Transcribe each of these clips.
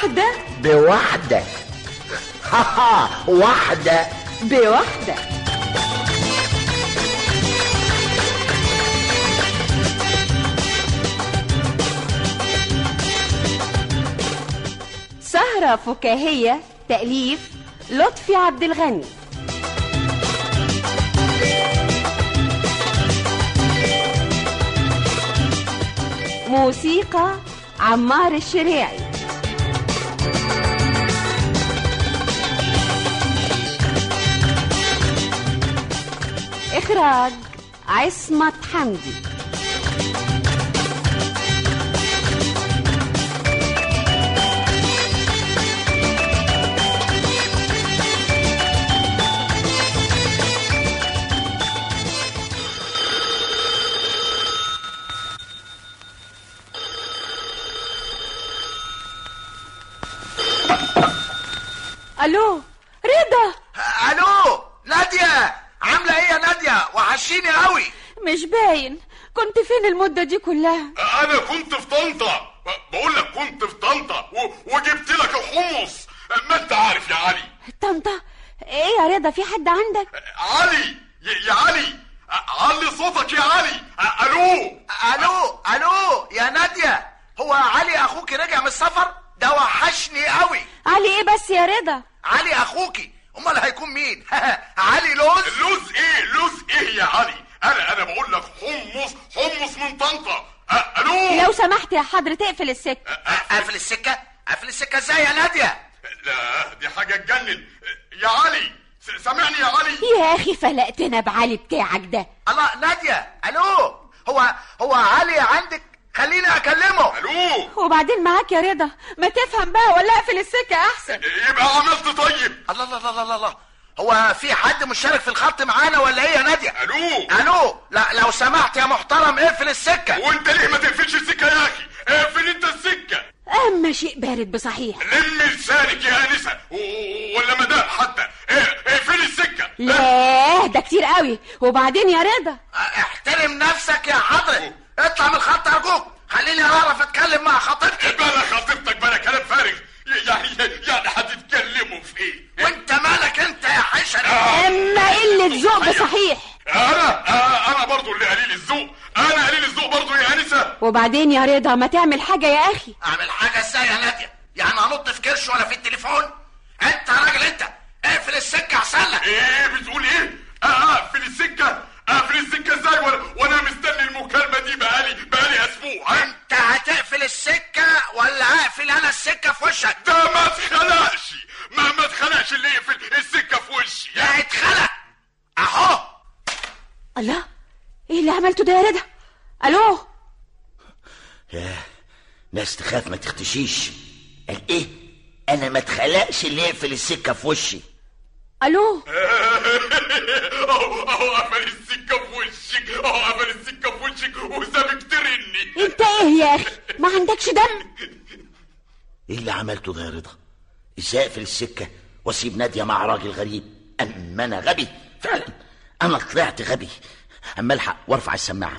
بواحدة بواحدة ها واحدة بواحدة سهرة فكاهية تأليف لطفي عبد الغني موسيقى عمار الشريعي إخراج عصمت حمدي ألو رضا الو نادية عاملة ايه يا نادية وحشيني قوي مش باين كنت فين المدة دي كلها انا كنت في طنطا بقول لك كنت في طنطا و- وجبت لك الحمص ما انت عارف يا علي طنطا ايه يا رضا في حد عندك علي ي- يا علي علي صوتك يا علي الو الو الو يا نادية هو علي اخوكي رجع من السفر ده وحشني قوي علي ايه بس يا رضا علي اخوكي امال هيكون مين علي لوز لوز ايه لوز ايه يا علي انا انا بقول لك حمص حمص من طنطا أ- الو لو سمحت يا حضرة اقفل السكة قافل السكة قافل السكة ازاي يا نادية لا دي حاجه تجنن يا علي س- سامعني يا علي يا اخي فلقتنا بعلي بتاعك ده الله نادية الو هو هو علي عندك خليني اكلمه الو وبعدين معاك يا رضا ما تفهم بقى ولا اقفل السكة احسن يبقى عملت طيب الله الله الله الله الله هو في حد مشترك في الخط معانا ولا ايه يا نادية الو الو لا لو سمحت يا محترم اقفل السكة وانت ليه ما تقفلش السكه يا اخي اقفل انت السكه اما شيء بارد بصحيح لم لسانك يا انسه و- ولا مدام حتى اه، اقفلي السكه لا ده كتير قوي وبعدين يا رضا احترم نفسك يا حضرة اطلع من الخط ارجوك خليني اعرف اتكلم مع خطيبتي بلا خطيبتك بلا كلام فارغ يعني يعني هتتكلموا في ايه وانت مالك انت يا حشري اما قلة ذوق بصحيح انا آه، انا برضو اللي قليل الذوق انا قليل الذوق برضو يا انسه وبعدين يا رضا ما تعمل حاجة يا اخي اعمل حاجة ازاي يا نادية يعني انط في كرش ولا في التليفون انت يا راجل انت اقفل السكة احسن لك ايه بتقول ايه اه اقفل السكه اقفل السكه ازاي وانا وانا مستني المكالمه دي بقالي بقالي اسبوع انت هتقفل السكة ولا اقفل انا السكة في وشك ده ما اتخلقش ما ما اتخلقش اللي يقفل السكه في وشي لا اتخلق اهو الله ايه اللي عملته ده يا رضا الو ياه ناس تخاف ما تختشيش قال ايه انا ما اتخلقش اللي يقفل السكه في وشي الو اهو اهو قفل السكه في وشك اهو قفل السكه في وشك وسابك ترني انت ايه يا اخي ما عندكش دم ايه اللي عملته ده يا رضا ازاي اقفل السكه واسيب ناديه مع راجل غريب اما انا غبي فعلا انا طلعت غبي اما الحق وارفع السماعه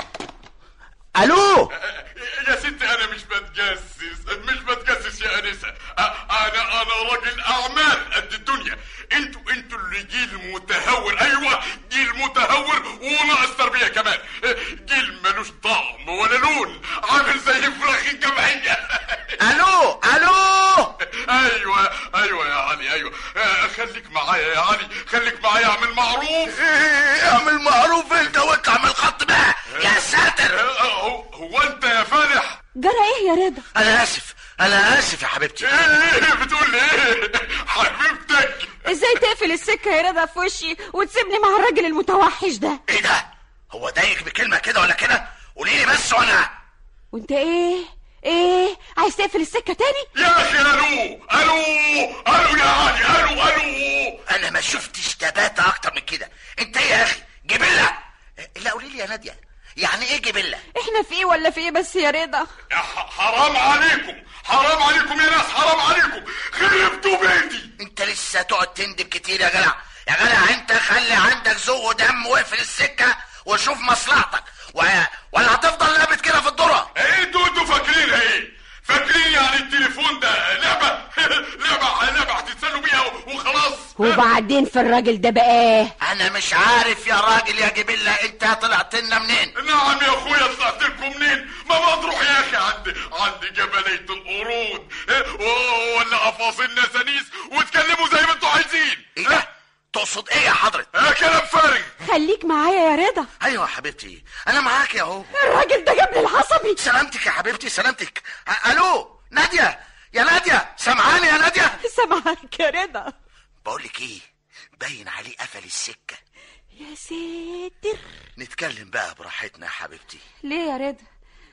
الو يا ستي انا مش بتجسس مش بتجسس يا انسه أ- انا انا راجل اعمال قد الدنيا انتوا انتوا اللي جيل متهور ايوه جيل متهور وناقص تربيه كمان جيل ملوش طعم ولا لون عامل زي فراخ الجمعيه الو الو ايوه ايوه يا علي ايوه آه، خليك معايا يا علي خليك معايا اعمل معروف ايه اعمل معروف انت واطلع من الخط بقى يا ساتر آه، هو هو انت يا فالح جرى ايه يا رضا انا اسف انا اسف يا حبيبتي ايه بتقول ايه حبيبتك ازاي تقفل السكة يا رضا في وشي وتسيبني مع الراجل المتوحش ده ايه ده هو ضايقك بكلمه كده ولا كده قولي لي بس وانا وانت ايه ايه عايز تقفل السكة تاني يا اخي الو الو الو يا علي الو الو انا ما شفتش تباتة اكتر من كده انت ايه يا اخي جبله لا قولي لي يا ناديه يعني ايه جبله احنا في ايه ولا في ايه بس يا رضا يا ح- حرام عليكم حرام عليكم يا ناس حرام عليكم خربتوا بيتي انت لسه تقعد تندب كتير يا جدع يا جدع انت خلي عندك ذوق ودم واقفل السكه وشوف مصلحتك و... ولا هتفضل لابت كده في الذره انتوا انتوا فاكرين ايه فاكرين يعني التليفون ده لعبه وبعدين في الراجل ده بقى ايه انا مش عارف يا راجل يا جبلة انت طلعت لنا منين نعم يا اخويا طلعت لكم منين ما مطروح يا اخي عند عند جبلية القرود إيه؟ أوه، ولا افاصيل نسانيس وتكلموا زي ما انتوا عايزين ايه ده تقصد ايه يا حضرة اه كلام فارغ خليك معايا يا رضا ايوه يا حبيبتي انا معاك يا اهو الراجل ده جاب لي العصبي سلامتك يا حبيبتي سلامتك أ- الو نادية يا نادية سامعاني يا نادية سامعك يا رضا بقول لك ايه باين عليه قفل السكة يا ساتر نتكلم بقى براحتنا يا حبيبتي ليه يا رضا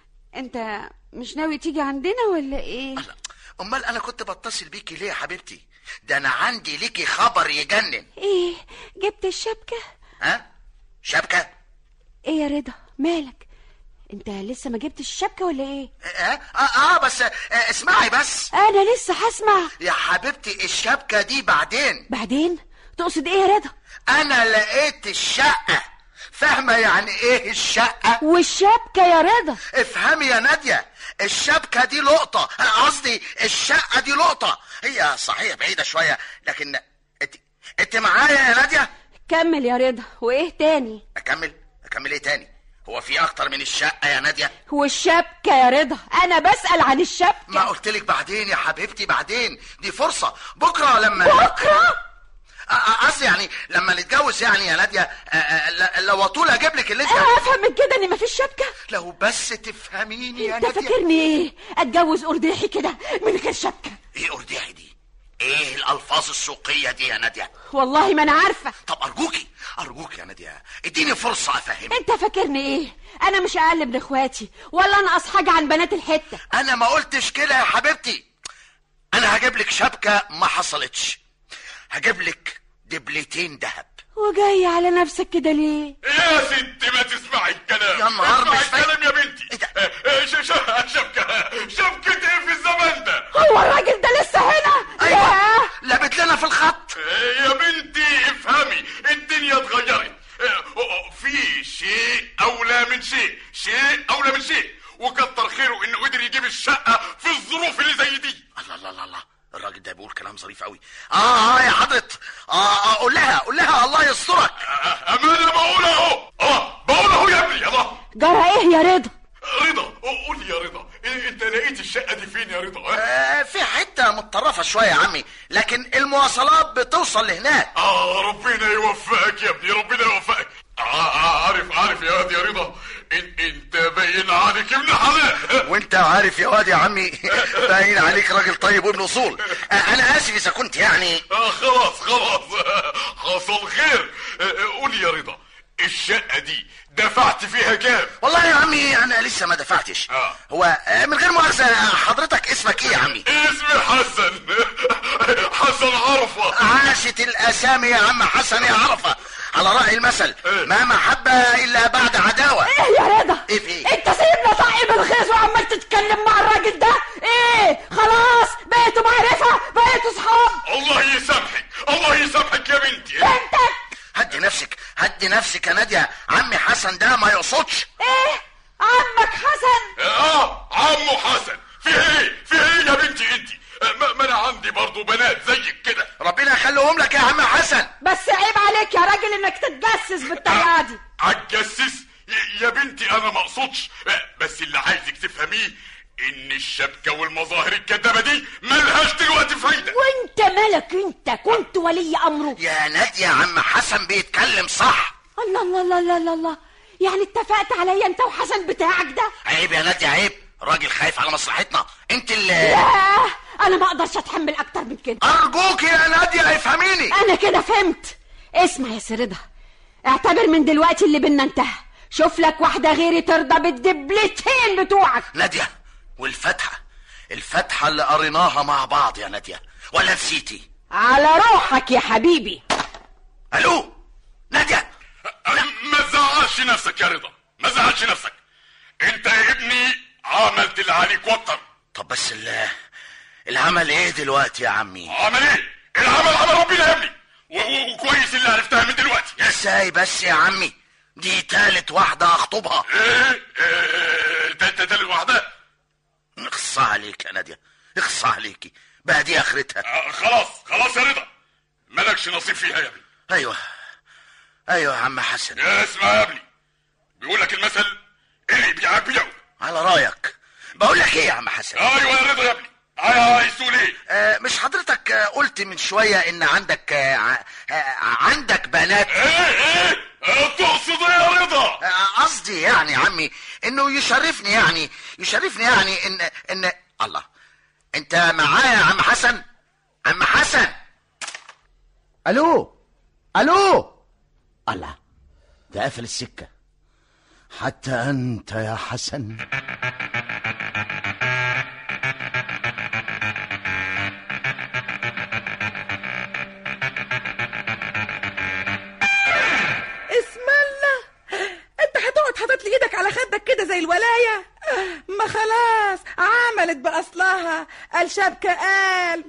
انت مش ناوي تيجي عندنا ولا ايه لا امال انا كنت بتصل بيكي ليه يا حبيبتي ده انا عندي ليكي خبر يجنن ايه جبت الشبكة ها شبكة ايه يا رضا مالك انت لسه ما جبتش الشبكة ولا ايه اه اه, آه بس آه اسمعي بس انا لسه هسمع يا حبيبتي الشبكة دي بعدين بعدين تقصد ايه يا رضا انا لقيت الشقة فاهمة يعني ايه الشقة والشبكة يا رضا افهمي يا نادية الشبكة دي لقطة قصدي الشقة دي لقطة هي صحيح بعيدة شوية لكن انت انت معايا يا نادية كمل يا رضا وايه تاني اكمل اكمل ايه تاني هو في اكتر من الشقة يا نادية والشبكة يا رضا انا بسأل عن ما الشبكة قلت لك بعدين يا حبيبتي بعدين دي فرصة بكرة لما بكرة أ- أ- قصدي يعني لما نتجوز يعني يا نادية أ- أ- ل- لو طول اجيب لك اللي انت افهم من كده ان مفيش شبكة لو بس تفهميني يا انت نادية فاكرني ايه اتجوز ارداحي كده من غير شبكة ايه ارداحي دي ايه الالفاظ السوقية دي يا نادية والله ما انا عارفة طب ارجوكي ارجوك يا نادية اديني فرصة افهمك انت فاكرني ايه انا مش اقل من اخواتي ولا انقص حاجة عن بنات الحتة انا ما قلتش كده يا حبيبتي انا هجيب لك شبكة ما حصلتش هجيب لك دبلتين ذهب وجاي على نفسك كده ليه يا ست ما تسمعي الكلام يا نهار اسمعي مش فاهم. الكلام يا بنتي إيه ده؟ اه، اه، ش- ش- شبكة شبكة ايه في الزمن ده هو الراجل ده لسه هنا ايوه ياه. لابت لنا في الخط اه، يا بنتي افهمي الدنيا اتغيرت اه، اه، في شيء اولى من شيء شيء اولى من شيء وكتر خيره انه قدر يجيب الشقة في الظروف اللي زي دي الله الله الله الله الراجل ده بيقول كلام ظريف قوي اه اه يا حضرة اه اه قول لها قول لها الله يسترك اه، اما انا بقول اهو اه بقول اهو يا ابني الله جرى ايه يا رضا رضا قول لي يا رضا إيه انت لقيت الشقة دي فين يا رضا اه؟ آه في حتة متطرفة شوية يا عمي لكن المواصلات بتوصل لهناك اه ربنا يوفقك يا ابني ربنا يوفقك آه آه عارف عارف يا واد يا رضا إن انت باين عليك ابن حلال وانت عارف يا واد يا عمي باين عليك راجل طيب وابن اصول آه انا اسف اذا كنت يعني آه خلاص خلاص حصل خير آه، قول يا رضا الشقة دي دفعت فيها كام؟ والله يا عمي انا لسه ما دفعتش آه. هو آه، من غير مؤاخذة حضرتك اسمك ايه يا عمي اسمي حسن حسن عرفة عاشت الاسامي يا عم حسن يا عرفة على رأي المثل إيه. ما محبة الا بعد عداوة ايه يا رضا ايه في ايه؟ انت سايبنا طاقي بالغيظ وعمال تتكلم مع الراجل ده ايه خلاص بقيتوا معرفة بقيتوا صحاب الله يسامحك الله يسامحك يا بنتي بنتك هدي نفسك هدي نفسك يا نادية عمي حسن ده ما يقصدش ايه عمك حسن اه عمو حسن في ايه في ايه يا بنتي انت ما, ما انا عندي برضو بنات زيك كده ربنا يخليهم لك يا عم حسن بس عيب عليك يا راجل انك تتجسس بالطريقة دي عالجسس ي- يا بنتي انا ما اقصدش بس اللي عايزك تفهميه ان الشبكه والمظاهر الكدابه دي ملهاش دلوقتي فايده وانت مالك انت كنت ولي امره يا نادية عم حسن بيتكلم صح الله الله الله الله الله, الله. يعني اتفقت عليا انت وحسن بتاعك ده عيب يا نادية عيب راجل خايف على مصلحتنا انت اللي ياه انا ما اقدرش اتحمل اكتر من كده ارجوك يا نادية افهميني انا كده فهمت اسمع يا سردة اعتبر من دلوقتي اللي بينا انتهى شوف لك واحدة غيري ترضى بالدبلتين بتوعك نادية والفتحة الفتحة اللي قريناها مع بعض يا نادية ولا نسيتي على روحك يا حبيبي الو نادية ما تزعلش نفسك يا رضا ما تزعلش نفسك انت يا ابني عملت اللي عليك واكتر طب بس ال العمل ايه دلوقتي يا عمي عمل ايه العمل عمل ربنا يا ابني و- و- وكويس اللي عرفتها من دلوقتي ازاي بس يا عمي دي تالت واحدة اخطبها ايه ايه ده ده ده لوحدها اخصى عليك يا نادية اخصى عليكي بقى دي اخرتها آه، خلاص خلاص يا رضا مالكش نصيب فيها يا ابني ايوه ايوه يا عم حسن يا اسمع يا ابني بيقول لك المثل اللي بيعك بيعه على رايك بقول لك ايه يا عم حسن ايوه يا رضا يا ابني عايز تقول ايه آه مش حضرتك آه، قلت من شويه ان عندك آه ع- آه عندك بنات ايه ايه آه، تقصد ايه يا رضا آه، قصدي يعني يا عمي انه يشرفني يعني يشرفني يعني ان ان الله انت معايا يا عم حسن عم حسن الو الو الله ده قفل السكه حتى انت يا حسن اسم الله انت هتقعد حاطط لي ايدك على خدك كده زي الولايه ما خلاص عملت باصلها قال شبكه قال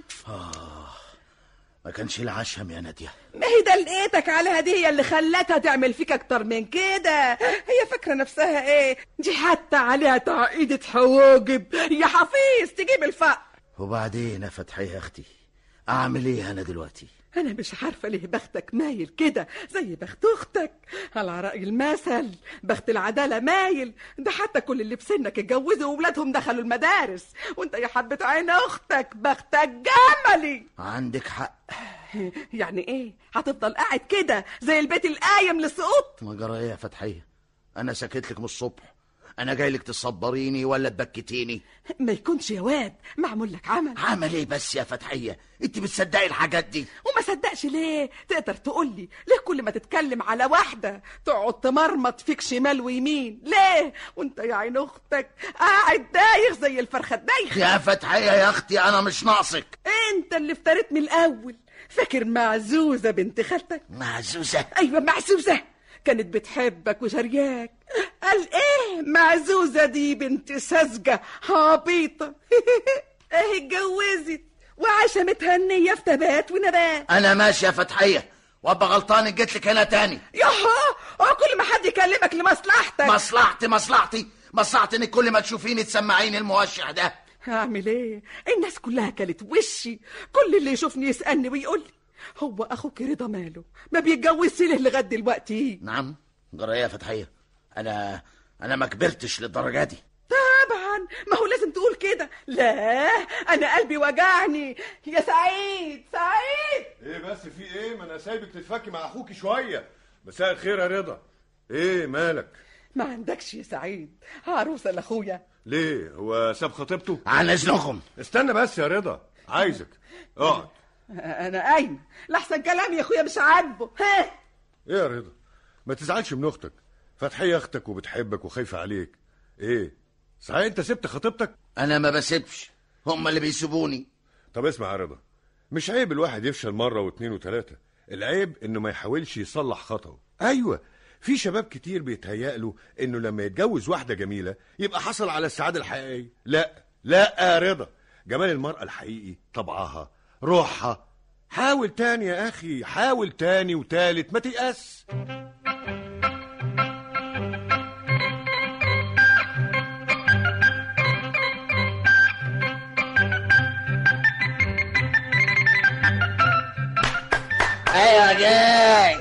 ما كانش العشم يا ناديه ما هي دلقتك عليها دي هي اللي خلتها تعمل فيك اكتر من كده هي فاكره نفسها ايه دي حتى عليها تعقيدة حواجب يا حفيظ تجيب الفقر وبعدين يا فتحية يا اختي اعمل ايه انا دلوقتي انا مش عارفه ليه بختك مايل كده زي بخت اختك على رأي المثل بخت العداله مايل ده حتى كل اللي في سنك اتجوزوا واولادهم دخلوا المدارس وانت يا حبه عين اختك بختك جملي عندك حق يعني ايه هتفضل قاعد كده زي البيت القايم للسقوط ما جرى ايه يا فتحية انا ساكت لك من الصبح انا جاي لك تصبريني ولا تبكتيني ما يكونش يا واد معمول لك عمل عمل ايه بس يا فتحية انت بتصدقي الحاجات دي وما صدقش ليه تقدر تقول لي ليه كل ما تتكلم على واحدة تقعد تمرمط فيك شمال ويمين ليه وانت يا عين اختك قاعد دايخ زي الفرخة الدايخة يا فتحية يا اختي انا مش ناقصك انت اللي افتريت من الاول فاكر معزوزة بنت خالتك معزوزة ايوه معزوزة كانت بتحبك وشرياك قال ايه معزوزة دي بنت ساذجة عبيطة اهي اتجوزت وعايشة متهنية في تبات ونبات انا ماشي يا فتحية وابقى غلطان جيت لك هنا تاني ياها هو كل ما حد يكلمك لمصلحتك مصلحتي مصلحتي مصلحتي انك كل ما تشوفيني تسمعيني الموشح ده هعمل ايه الناس كلها كلت وشي كل اللي يشوفني يسألني ويقول لي هو اخوك رضا ماله ما بيتجوزش ليه لغايه دلوقتي نعم جرى ايه يا فتحية انا انا ما كبرتش للدرجة دي طبعا ما هو لازم تقول كده لا انا قلبي وجعني يا سعيد سعيد ايه بس في ايه ما انا سايبك تتفكي مع اخوكي شويه مساء الخير يا رضا ايه مالك ما عندكش يا سعيد عروسه لاخويا ليه هو ساب خطيبته عن اذنكم استنى بس يا رضا عايزك اقعد انا قايمه لحسن كلامي يا اخويا مش عاجبه ها ايه يا رضا ما تزعلش من اختك فتحية اختك وبتحبك وخايفه عليك ايه صحيح انت سبت خطيبتك انا ما بسيبش هم اللي بيسيبوني طب اسمع يا رضا مش عيب الواحد يفشل مرة واتنين وتلاتة العيب انه ما يحاولش يصلح خطأه ايوه في شباب كتير بيتهيأ له انه لما يتجوز واحدة جميلة يبقى حصل على السعادة الحقيقية لا لا يا رضا جمال المرأة الحقيقي طبعها روحها حاول تاني يا اخي حاول تاني وتالت ما تيأس ايوه جاي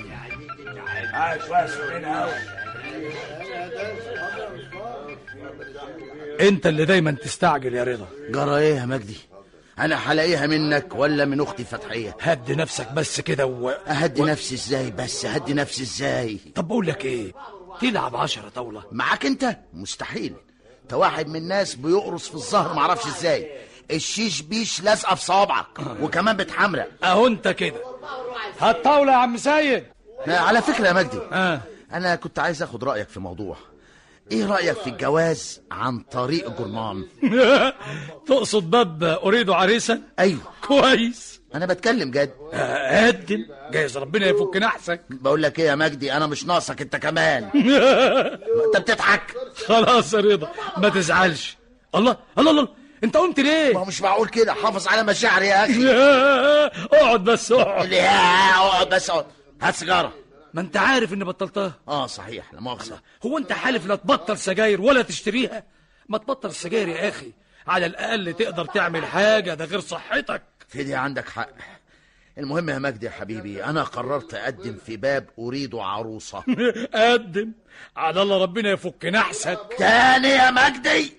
انت اللي دايما تستعجل يا رضا جرى ايه يا مجدي انا هلاقيها منك ولا من اختي فتحية هد نفسك بس كده و... اهدي نفسي ازاي بس اهدي نفسي ازاي طب بقول لك ايه تلعب عشرة طاولة معاك انت مستحيل انت واحد من الناس بيقرص في الظهر معرفش ازاي الشيش بيش لازقه في صوابعك وكمان بتحمرق اهو انت كده هات طاولة يا عم سيد على فكره يا مجدي اه انا كنت عايز اخد رايك في موضوع ايه رايك في الجواز عن طريق جرنان تقصد باب اريد عريسا ايوه كويس انا بتكلم جد آه، قدم جايز ربنا يفك نحسك بقول لك ايه يا مجدي انا مش ناقصك انت كمان انت بتضحك خلاص يا رضا ما تزعلش الله الله الله انت قمت ما ليه هو مش معقول كده حافظ على مشاعري يا اخي اقعد بس اقعد اللي اقعد بس اقعد هات سيجاره ما انت عارف اني بطلتها اه صحيح لا مؤاخذه هو انت حالف لا تبطل سجاير ولا تشتريها ما تبطل السجاير يا اخي على الاقل تقدر تعمل حاجه ده غير صحتك في دي عندك حق المهم يا مجدي يا حبيبي انا قررت اقدم في باب اريد عروسه قدم على الله ربنا يفك نحسك تاني يا مجدي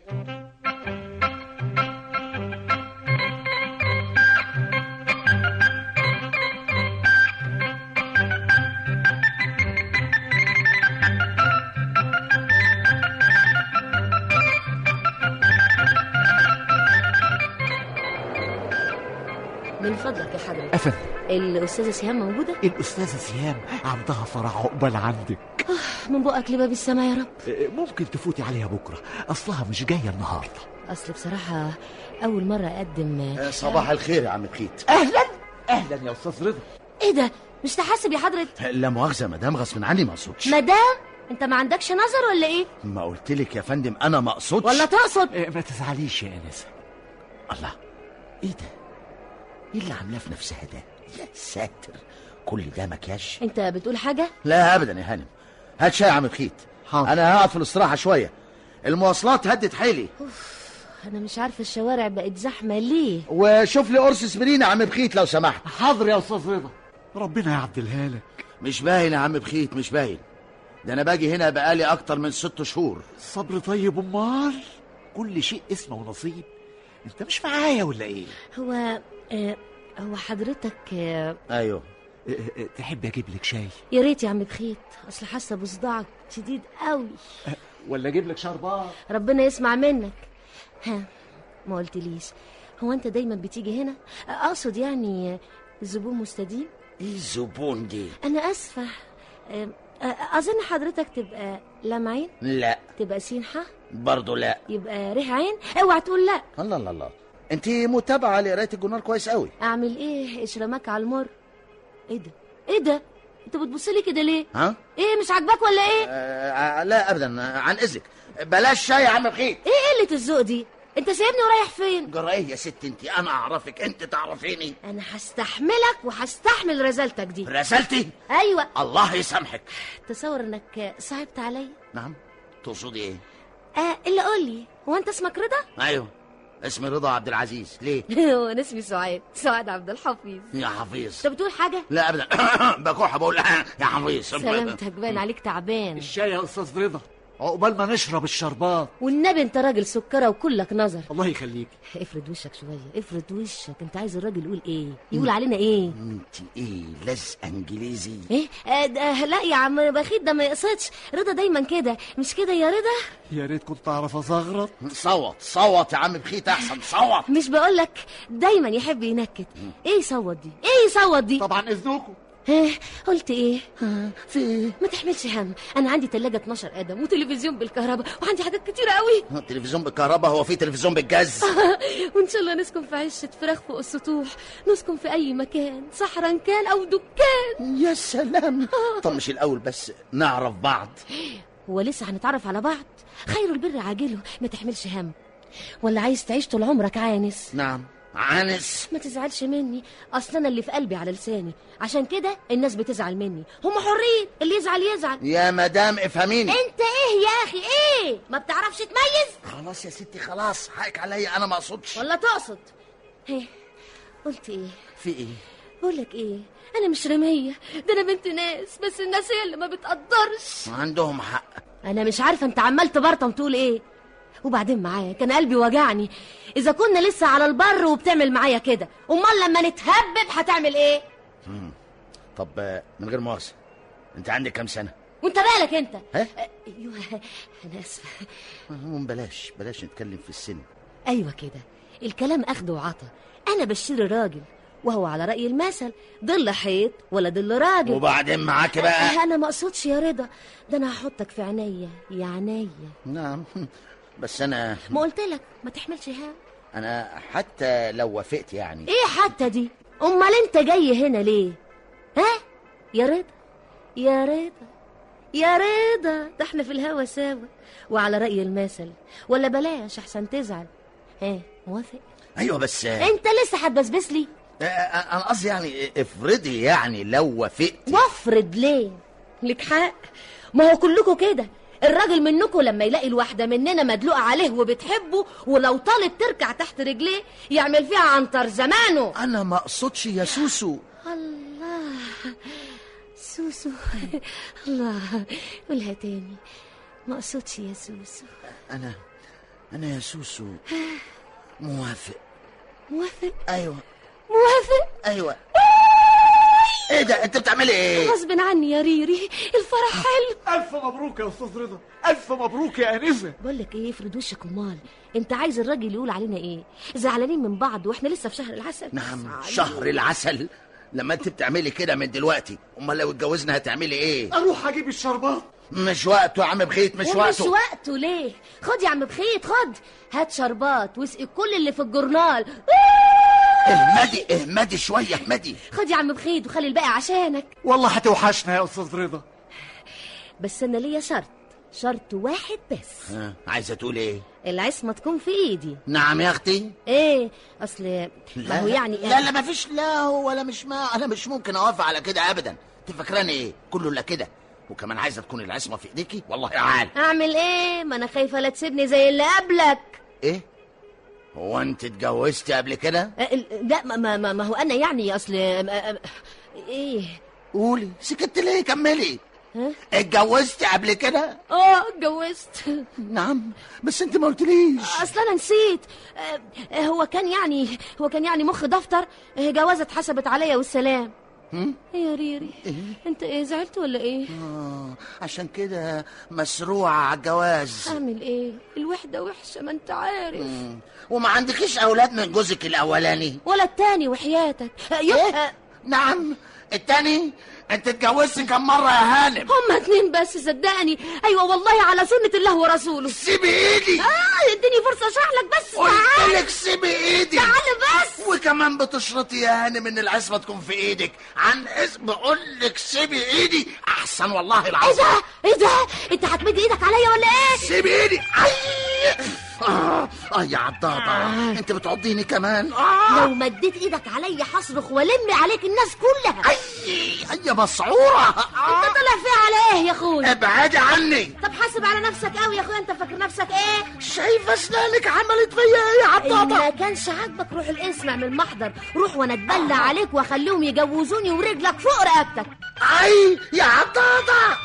من فضلك يا حضرتك أفندم الأستاذة سهام موجودة؟ الأستاذة سهام عندها فرح عقبال عندك من بقك لباب السما يا رب آه، ممكن تفوتي عليها بكرة أصلها مش جاية النهاردة أصل بصراحة أول مرة أقدم آه، صباح الخير يا عم بخيت أهلا أهلا يا أستاذ رضا إيه ده؟ مش تحاسب يا حضرة لا مؤاخذه مدام غصب عني ما اقصدش مدام أنت ما عندكش نظر ولا إيه؟ ما قلت لك يا فندم انا ما اقصدش ولا تقصد؟ آه، ما تزعليش يا أنسة الله ايه ده ايه اللي عاملاه في نفسها ده يا ساتر كل ده مكياج أنت بتقول حاجة؟ لا ابدا يا هانم هات شاي يا عم بخيت حاضر. انا هقعد في الاستراحه شويه المواصلات هدت حيلي أنا مش عارفة الشوارع بقت زحمة ليه؟ وشوف لي قرص اسبرين يا عم بخيت لو سمحت حاضر يا أستاذ رضا ربنا يعدلها لك مش باين يا عم بخيت مش باين ده انا باجي هنا بقالي اكتر من ست شهور صبر طيب أمال كل شيء اسمه ونصيب أنت مش معايا ولا إيه؟ هو آه هو حضرتك آه ايوه آه، آه، تحب أجيب لك شاي يا ريت يا عم بخيت أصل حاسة بصداعك شديد قوي ولا أجيب لك شربات ربنا يسمع منك ها ما قلتليش هو انت دايما بتيجي هنا اقصد يعني زبون مستديم ايه الزبون دي انا اسفه أم، أ- اظن حضرتك تبقى لام عين لا تبقى سين ح برضه لا يبقى ريح عين اوعى تقول لا الله الله الله انت متابعه لقرايه الجورنال كويس قوي اعمل ايه اشرمك على المر ايه ده ايه ده انت بتبص لي كده ليه ها ايه مش عاجباك ولا ايه آه لا ابدا آه، عن اذنك بلاش شاي يا عم بخيت ايه قله الذوق دي انت سايبني ورايح فين جرى ايه يا ست انت انا اعرفك انت تعرفيني انا هستحملك وهستحمل رزالتك دي رسالتي ايوه الله يسامحك تصور انك صعبت عليا نعم تقصدي ايه آه الا قول لي هو انت اسمك رضا ايوه اسمي رضا عبد العزيز ليه هو انا اسمي سعاد سعاد عبد الحفيظ يا حفيظ انت بتقول حاجه لا ابدا بكح بقول يا حفيظ سلامتك باين عليك تعبان الشاي يا أستاذ رضا عقبال ما نشرب الشربات والنبي انت راجل سكره وكلك نظر الله يخليك افرد وشك شويه افرد وشك انت عايز الراجل يقول ايه يقول علينا ايه انت ايه لزقه انجليزي ايه آه ده لا يا عم بخيت ده ما يقصدش رضا دايما كده مش كده يا رضا يا ريت كنت أعرف أزغرط صوت صوت يا عم بخيت احسن صوت مش بقولك دايما يحب ينكت ايه يصوت دي ايه يصوت دي طبعا إذنكم اه قلت ايه في ايه ما تحملش هم انا عندي تلاجة 12 قدم وتلفزيون بالكهرباء وعندي حاجات كتيرة قوي تلفزيون بالكهرباء هو في تلفزيون بالجاز وان شاء الله نسكن في عشة فراخ فوق السطوح نسكن في اي مكان صحراء كان او دكان يا سلام طب مش الاول بس نعرف بعض هو لسه هنتعرف على بعض خير البر عاجله ما تحملش هم ولا عايز تعيش طول عمرك عانس نعم عانس ما تزعلش مني اصل انا اللي في قلبي على لساني عشان كده الناس بتزعل مني هم حرين اللي يزعل يزعل يا مدام افهميني انت ايه يا اخي ايه ما بتعرفش تميز خلاص يا ستي خلاص حقك عليا انا ما اقصدش ولا تقصد ايه قلت ايه في ايه بقول لك ايه انا مش رميه ده انا بنت ناس بس الناس هي اللي ما بتقدرش عندهم حق انا مش عارفه انت عمال تبرطم تقول ايه وبعدين معايا كان قلبي وجعني اذا كنا لسه على البر وبتعمل معايا كده امال لما نتهبب هتعمل ايه طب آه، من غير مؤاخذه انت عندك كام سنه وانت مالك انت ها؟ ايوه انا اسفه هم بلاش بلاش نتكلم في السن ايوه كده الكلام اخد وعطا انا بشير راجل وهو على راي المثل ضل حيط ولا ضل راجل وبعدين معاك بقى انا ما اقصدش يا رضا ده انا هحطك في عينيا يا عينيا نعم بس انا ما قلت لك ما تحملش هم انا حتى لو وافقت يعني ايه حتى دي امال انت جاي هنا ليه ها يا رضا يا رضا يا رضا ده احنا في الهوا سوا وعلى رأي المثل ولا بلاش احسن تزعل ها موافق ايوه بس آه، انت لسه هتبسبس لي آه، انا قصدي يعني افرضي يعني لو وافقت وافرض ليه لك حق ما هو كلكم كده الراجل منكم لما يلاقي الواحدة مننا مدلوقة عليه وبتحبه ولو طالت تركع تحت رجليه يعمل فيها عنتر زمانه انا ما اقصدش يا سوسو الله سوسو الله قولها تاني ما اقصدش يا سوسو انا انا يا سوسو موافق موافق ايوه موافق ايوه ايه ده انت بتعملي ايه غصب عني يا ريري الفرح حلو الف مبروك يا استاذ رضا الف مبروك يا انسه بقول لك ايه افرض وشك امال انت عايز الراجل يقول علينا ايه زعلانين من بعض واحنا لسه في شهر العسل نعم زعلانين. شهر العسل لما انت بتعملي كده من دلوقتي امال لو اتجوزنا هتعملي ايه اروح اجيب الشربات مش وقته يا عم بخيت مش ومش وقته وقته ليه خد يا عم بخيت خد هات شربات واسقي كل اللي في الجورنال اهمدي اهمدي شويه اهمدي خد يا عم بخيت وخلي الباقي عشانك والله هتوحشنا يا استاذ رضا بس انا ليا شرط شرط واحد بس ها، عايزه تقول ايه العصمه تكون في ايدي نعم يا اختي ايه اصل ما هو يعني لا لا مفيش لا هو ولا مش ما انا مش ممكن اوافق على كده ابدا انت فاكراني ايه كله الا كده وكمان عايزه تكون العصمه في ايديكي والله عال اعمل ايه ما انا خايفه لا تسيبني زي اللي قبلك ايه هو انت اتجوزتي قبل كده أه، ال- لا ما, ما, ما, ما هو انا يعني اصل أه، أه، ايه قولي سكت ليه كملي ها؟ اتجوزتي قبل كده اه اتجوزت نعم بس انت ما قلتليش اصل انا نسيت أه، هو كان يعني هو كان يعني مخ دفتر أه، جوازه اتحسبت عليا والسلام هم؟ ايه يا ريري انت ايه زعلت ولا ايه آه عشان كده مسروعة على الجواز اعمل ايه الوحده وحشه ما انت عارف مم. وما عندكيش أولاد من جوزك الأولاني ولا التاني وحياتك أه، يو- إيه؟ أه، نعم التاني انت اتجوزتي كم مرة يا هانم هما اتنين بس صدقني ايوه والله على سنه الله ورسوله سيبي ايدي اه اديني فرصه اشرح لك بس قلت تعال لك سيبي ايدي تعال بس وكمان بتشرطي يا هانم ان العصمة تكون في ايدك عن اسم بقول لك سيبي ايدي احسن والله ايه العظيم ده ايه ده انت هتمد ايدك عليا ولا ايه سيبي ايدي أي. آه. اه يا عضاضة انت بتعضيني كمان آه. لو مديت ايدك عليا هصرخ والم عليك الناس كلها اي اي مسعورة انت طالع فيها على ايه يا اخويا ابعدي عني طب حاسب على نفسك قوي يا اخويا انت فاكر نفسك ايه شايفة اسنانك عملت فيا ايه يا إن عضاضة ما كانش عاجبك روح الاسمع من المحضر روح وانا اتبلى عليك واخليهم يجوزوني ورجلك فوق رقبتك اي يا عضاضة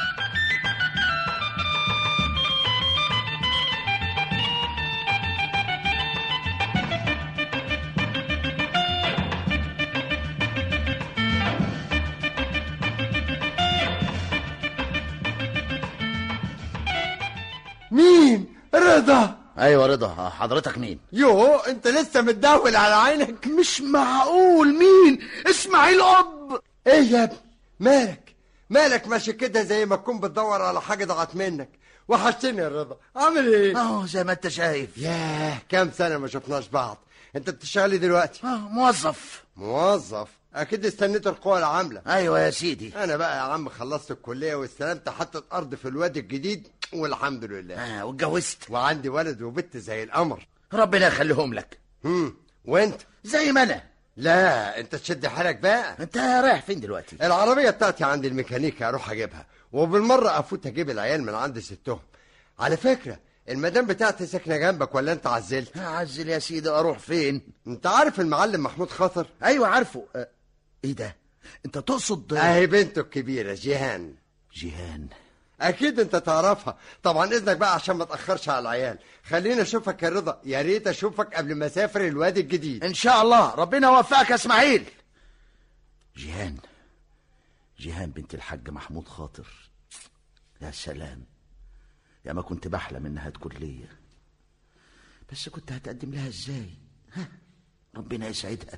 مين رضا ايوه رضا حضرتك مين يو انت لسه متداول على عينك مش معقول مين اسماعيل اب ايه يا ابني مالك مالك ماشي كده زي ما تكون بتدور على حاجه ضاعت منك وحشتني يا رضا عامل ايه اه زي ما انت شايف ياه كام سنه ما شفناش بعض انت بتشتغلي دلوقتي اه موظف موظف اكيد استنيت القوى العامله ايوه يا سيدي انا بقى يا عم خلصت الكليه واستلمت حتى ارض في الوادي الجديد والحمد لله اه واتجوزت وعندي ولد وبنت زي القمر ربنا يخليهم لك هم وانت زي ما انا لا انت تشد حالك بقى انت رايح فين دلوقتي العربية بتاعتي عند الميكانيكي اروح اجيبها وبالمرة افوت اجيب العيال من عند ستهم على فكرة المدام بتاعتي ساكنة جنبك ولا انت عزلت عزل يا سيدي اروح فين انت عارف المعلم محمود خطر ايوه عارفه اه ايه ده انت تقصد اهي بنته الكبيرة جيهان جيهان اكيد انت تعرفها طبعا اذنك بقى عشان ما تاخرش على العيال خليني اشوفك يا رضا يا ريت اشوفك قبل ما اسافر الوادي الجديد ان شاء الله ربنا يوفقك يا اسماعيل جيهان جيهان بنت الحاج محمود خاطر يا سلام يا ما كنت بحلم انها تكون ليا بس كنت هتقدم لها ازاي ها ربنا يسعدها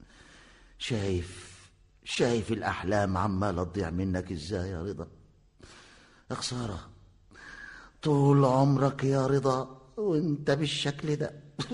شايف شايف الاحلام عماله تضيع منك ازاي يا رضا يا خساره طول عمرك يا رضا وانت بالشكل ده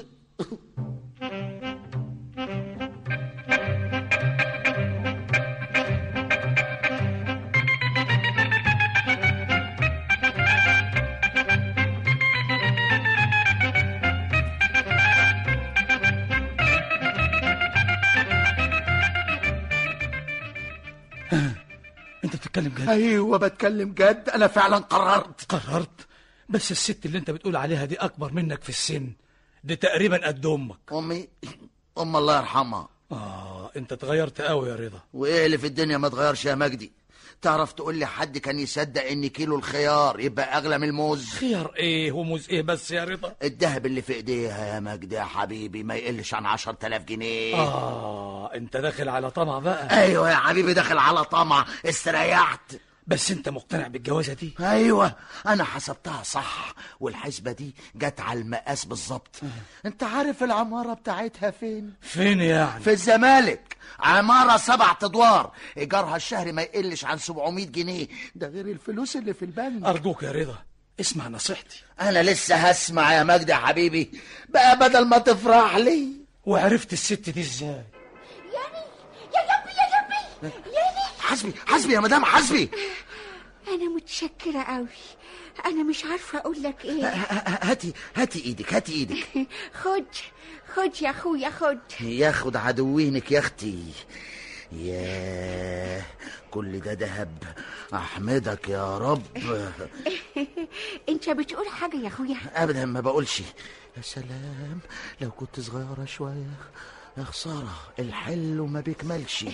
انت بتتكلم جد ايوه بتكلم جد انا فعلا قررت قررت بس الست اللي انت بتقول عليها دي اكبر منك في السن دي تقريبا قد امك امي ام الله يرحمها اه انت اتغيرت قوي يا رضا وايه اللي في الدنيا ما اتغيرش يا مجدي تعرف تقول لي حد كان يصدق ان كيلو الخيار يبقى اغلى من الموز خيار ايه وموز ايه بس يا رضا الذهب اللي في ايديها يا مجدي يا حبيبي ما يقلش عن عشر تلاف جنيه اه انت داخل على طمع بقى ايوه يا حبيبي داخل على طمع استريحت بس انت مقتنع بالجوازه دي ايوه انا حسبتها صح والحسبه دي جت على المقاس بالظبط انت عارف العماره بتاعتها فين فين يعني في الزمالك عمارة سبع ادوار ايجارها الشهري ما يقلش عن 700 جنيه ده غير الفلوس اللي في البنك ارجوك يا رضا اسمع نصيحتي انا لسه هسمع يا مجدي يا حبيبي بقى بدل ما تفرح لي وعرفت الست دي ازاي يا ربي يا ربي حسبي حسبي يا مدام حسبي انا متشكره قوي انا مش عارفه اقول لك ايه هاتي هاتي ايدك هاتي ايدك خد خد يا اخويا خد ياخد عدوينك يا اختي ياه كل ده دهب احمدك يا رب انت بتقول حاجه يا اخويا ابدا ما بقولش يا سلام لو كنت صغيره شويه يا خساره الحلو ما بيكملش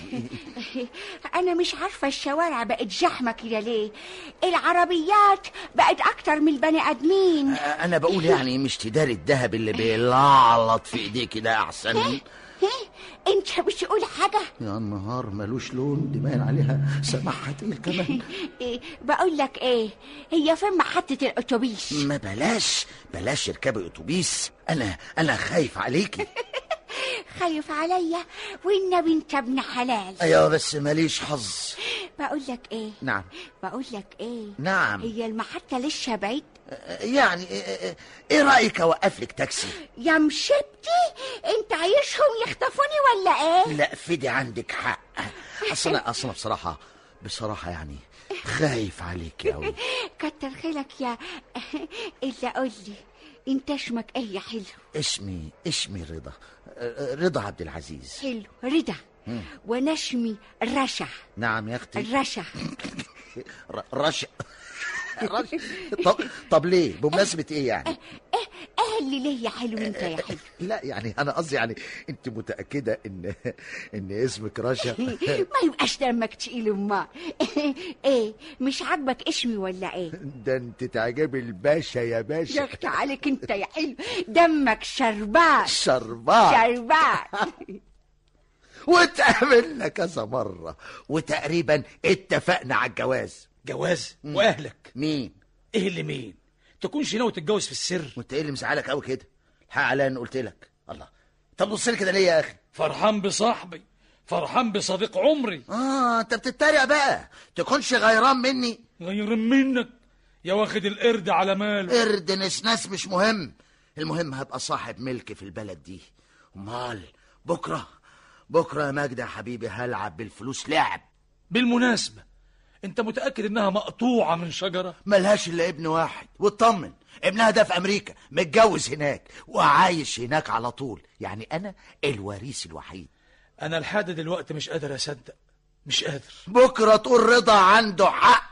انا مش عارفه الشوارع بقت زحمه كده ليه العربيات بقت اكتر من البني ادمين انا بقول يعني مش تداري الذهب اللي بيلعلط في ايديك ده احسن هه؟ انت بتقول حاجه يا النهار ملوش لون دي باين عليها سماحها تقيل كمان إيه بقول لك ايه هي فين محطه الاتوبيس ما بلاش بلاش اركبي اتوبيس انا انا خايف عليكي خايف عليا والنبي انت ابن حلال ايوه بس ماليش حظ بقول لك ايه نعم بقول لك ايه نعم هي المحطه لسه بعيد يعني ايه إيه رايك اوقف لك تاكسي يا مشبتي انت عايزهم يخطفوني ولا ايه لا فدي عندك حق اصل انا اصل أنا بصراحه بصراحه يعني خايف عليك قوي كتر خيرك يا الا قول لي انت اسمك ايه يا حلو اسمي اسمي رضا رضا عبد العزيز حلو رضا وانا اسمي رشا نعم يا اختي رشا ر- رشا رشا طب طب ليه بمناسبه ايه يعني ايه ايه اللي ليه يا حلو انت يا حلو لا يعني انا قصدي يعني انت متاكده ان ان اسمك رشا ما يبقاش دمك تقيل امال ايه مش عاجبك اسمي ولا ايه ده انت تعجبي الباشا يا يا باشا اختي عليك انت يا حلو دمك شربات شربات شربات واتقابلنا كذا مرة وتقريبا اتفقنا على الجواز جواز واهلك مين؟ ايه اللي مين تكونش ناوي تتجوز في السر وانت ايه اللي مزعلك قوي كده؟ الحق عليا ان قلت لك الله طب بص لي كده ليه يا اخي؟ فرحان بصاحبي فرحان بصديق عمري اه انت بتتريق بقى تكونش غيران مني غير منك يا واخد القرد على ماله قرد نسناس مش مهم المهم هبقى صاحب ملك في البلد دي امال بكره بكره يا مجدي يا حبيبي هلعب بالفلوس لعب بالمناسبة انت متأكد انها مقطوعة من شجرة ملهاش الا ابن واحد واطمن ابنها ده في امريكا متجوز هناك وعايش هناك على طول يعني انا الوريث الوحيد انا لحد دلوقتي مش قادر اصدق مش قادر بكره تقول رضا عنده حق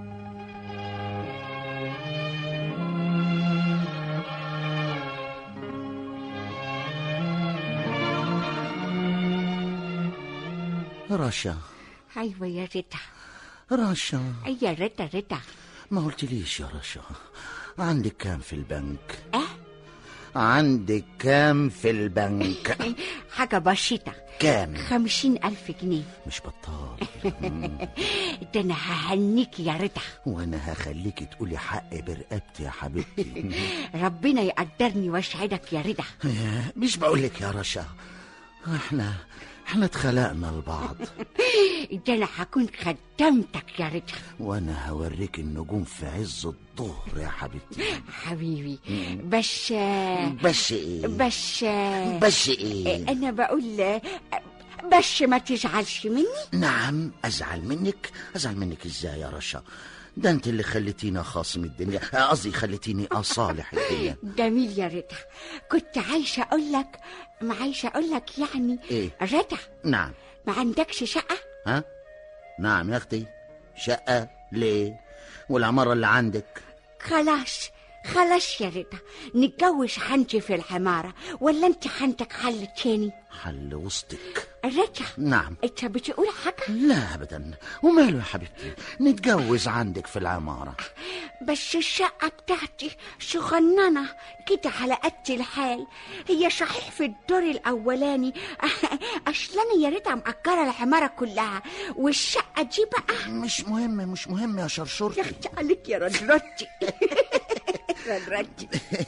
رشا ايوه يا رضا رشا اي يا رضا رضا ما قلتليش يا رشا عندك كام في البنك اه عندك كام في البنك حاجة بسيطة كام خمسين ألف جنيه مش بطال ده أنا ههنيك يا رضا وانا هخليكي تقولي حق برقبتي يا حبيبتي ربنا يقدرني ويسعدك يا رضا مش بقولك يا رشا احنا احنا اتخلقنا لبعض ده أنا هكون خدمتك يا رضا وانا هوريك النجوم في عز الظهر يا حبيبتي حبيبي بس بس ايه بس بس ايه أنا بقول بس ما تزعلش مني نعم ازعل منك ازعل منك ازاي يا رشا ده انت اللي خليتيني خاصم الدنيا آه، قصدي خليتيني اصالح الدنيا جميل يا رضا كنت عايشة أقول لك ما عايشة أقول لك يعني إيه؟ رضا نعم ما عندكش شقة ها نعم يا اختي شقة ليه والعمارة اللي عندك خلاص خلاص يا رضا نتجوز حنتي في العمارة ولا انت حنتك حل تاني حل وسطك رجع نعم انت بتقول حاجة لا ابدا وماله يا حبيبتي نتجوز عندك في العماره بس الشقة بتاعتي صغننة كده على قد الحال هي صحيح في الدور الأولاني أصل أنا يا ريتها مأجرة العمارة كلها والشقة دي بقى مش مهم مش مهم يا شرشورتي يا اختي عليك يا رجرتي رجرتي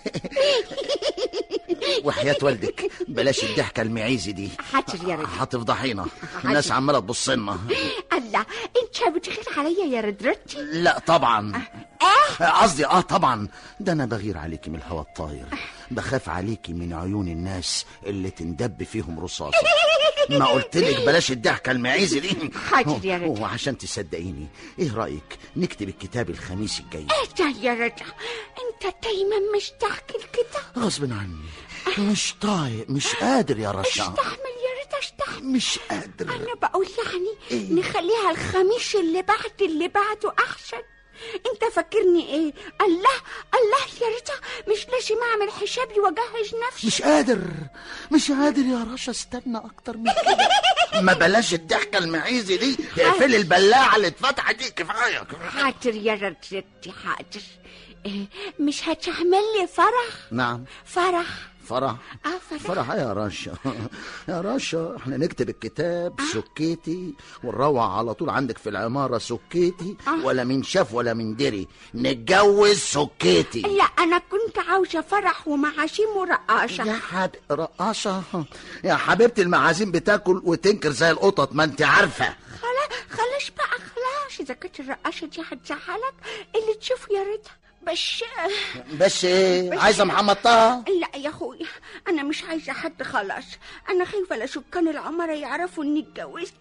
وحياة والدك بلاش الضحكة المعيزي دي حاضر يا رجل هتفضحينا الناس عمالة تبص لنا الله انت بتغير عليا يا رجرتي لا طبعا اه قصدي اه طبعا ده انا بغير عليكي من الهوا الطاير بخاف عليكي من عيون الناس اللي تندب فيهم رصاصة ما قلتلك بلاش الضحكة المعيزي دي حاضر يا رجل. وعشان تصدقيني ايه رأيك نكتب الكتاب الخميس الجاي ايه ده يا رجل انت دايما مستعجل كده غصب عني مش طايق مش قادر يا رشا استحمل يا ريت استحمل مش قادر انا بقول يعني إيه؟ نخليها الخميس اللي بعد اللي بعده احسن انت فاكرني ايه الله الله يا ريتا مش لازم اعمل حسابي واجهز نفسي مش قادر مش قادر يا رشا استنى اكتر من كده ما بلاش الضحكة المعيزي دي اقفلي البلاعة اللي اتفتحت دي كفاية كفاية حاضر يا رجلتي حاضر إيه مش هتعمل لي فرح نعم فرح فرح اه فرح فرح يا رشا يا رشا احنا نكتب الكتاب سكيتي ونروح على طول عندك في العمارة سكيتي آه. ولا من شاف ولا من دري نتجوز سكيتي لا انا كنت عاوزه فرح ومعاشيم يا ورقاشه حب رقاصة يا حبيبتي المعازيم بتاكل وتنكر زي القطط ما انت عارفة خلاص خلاص بقى خلاص اذا كانت الرقاشه دي هتزعلك اللي تشوفه يا ريتا بس بس ايه عايزة محمد طه لا يا اخويا انا مش عايزه حد خلاص انا خايفه لا سكان العماره يعرفوا اني اتجوزت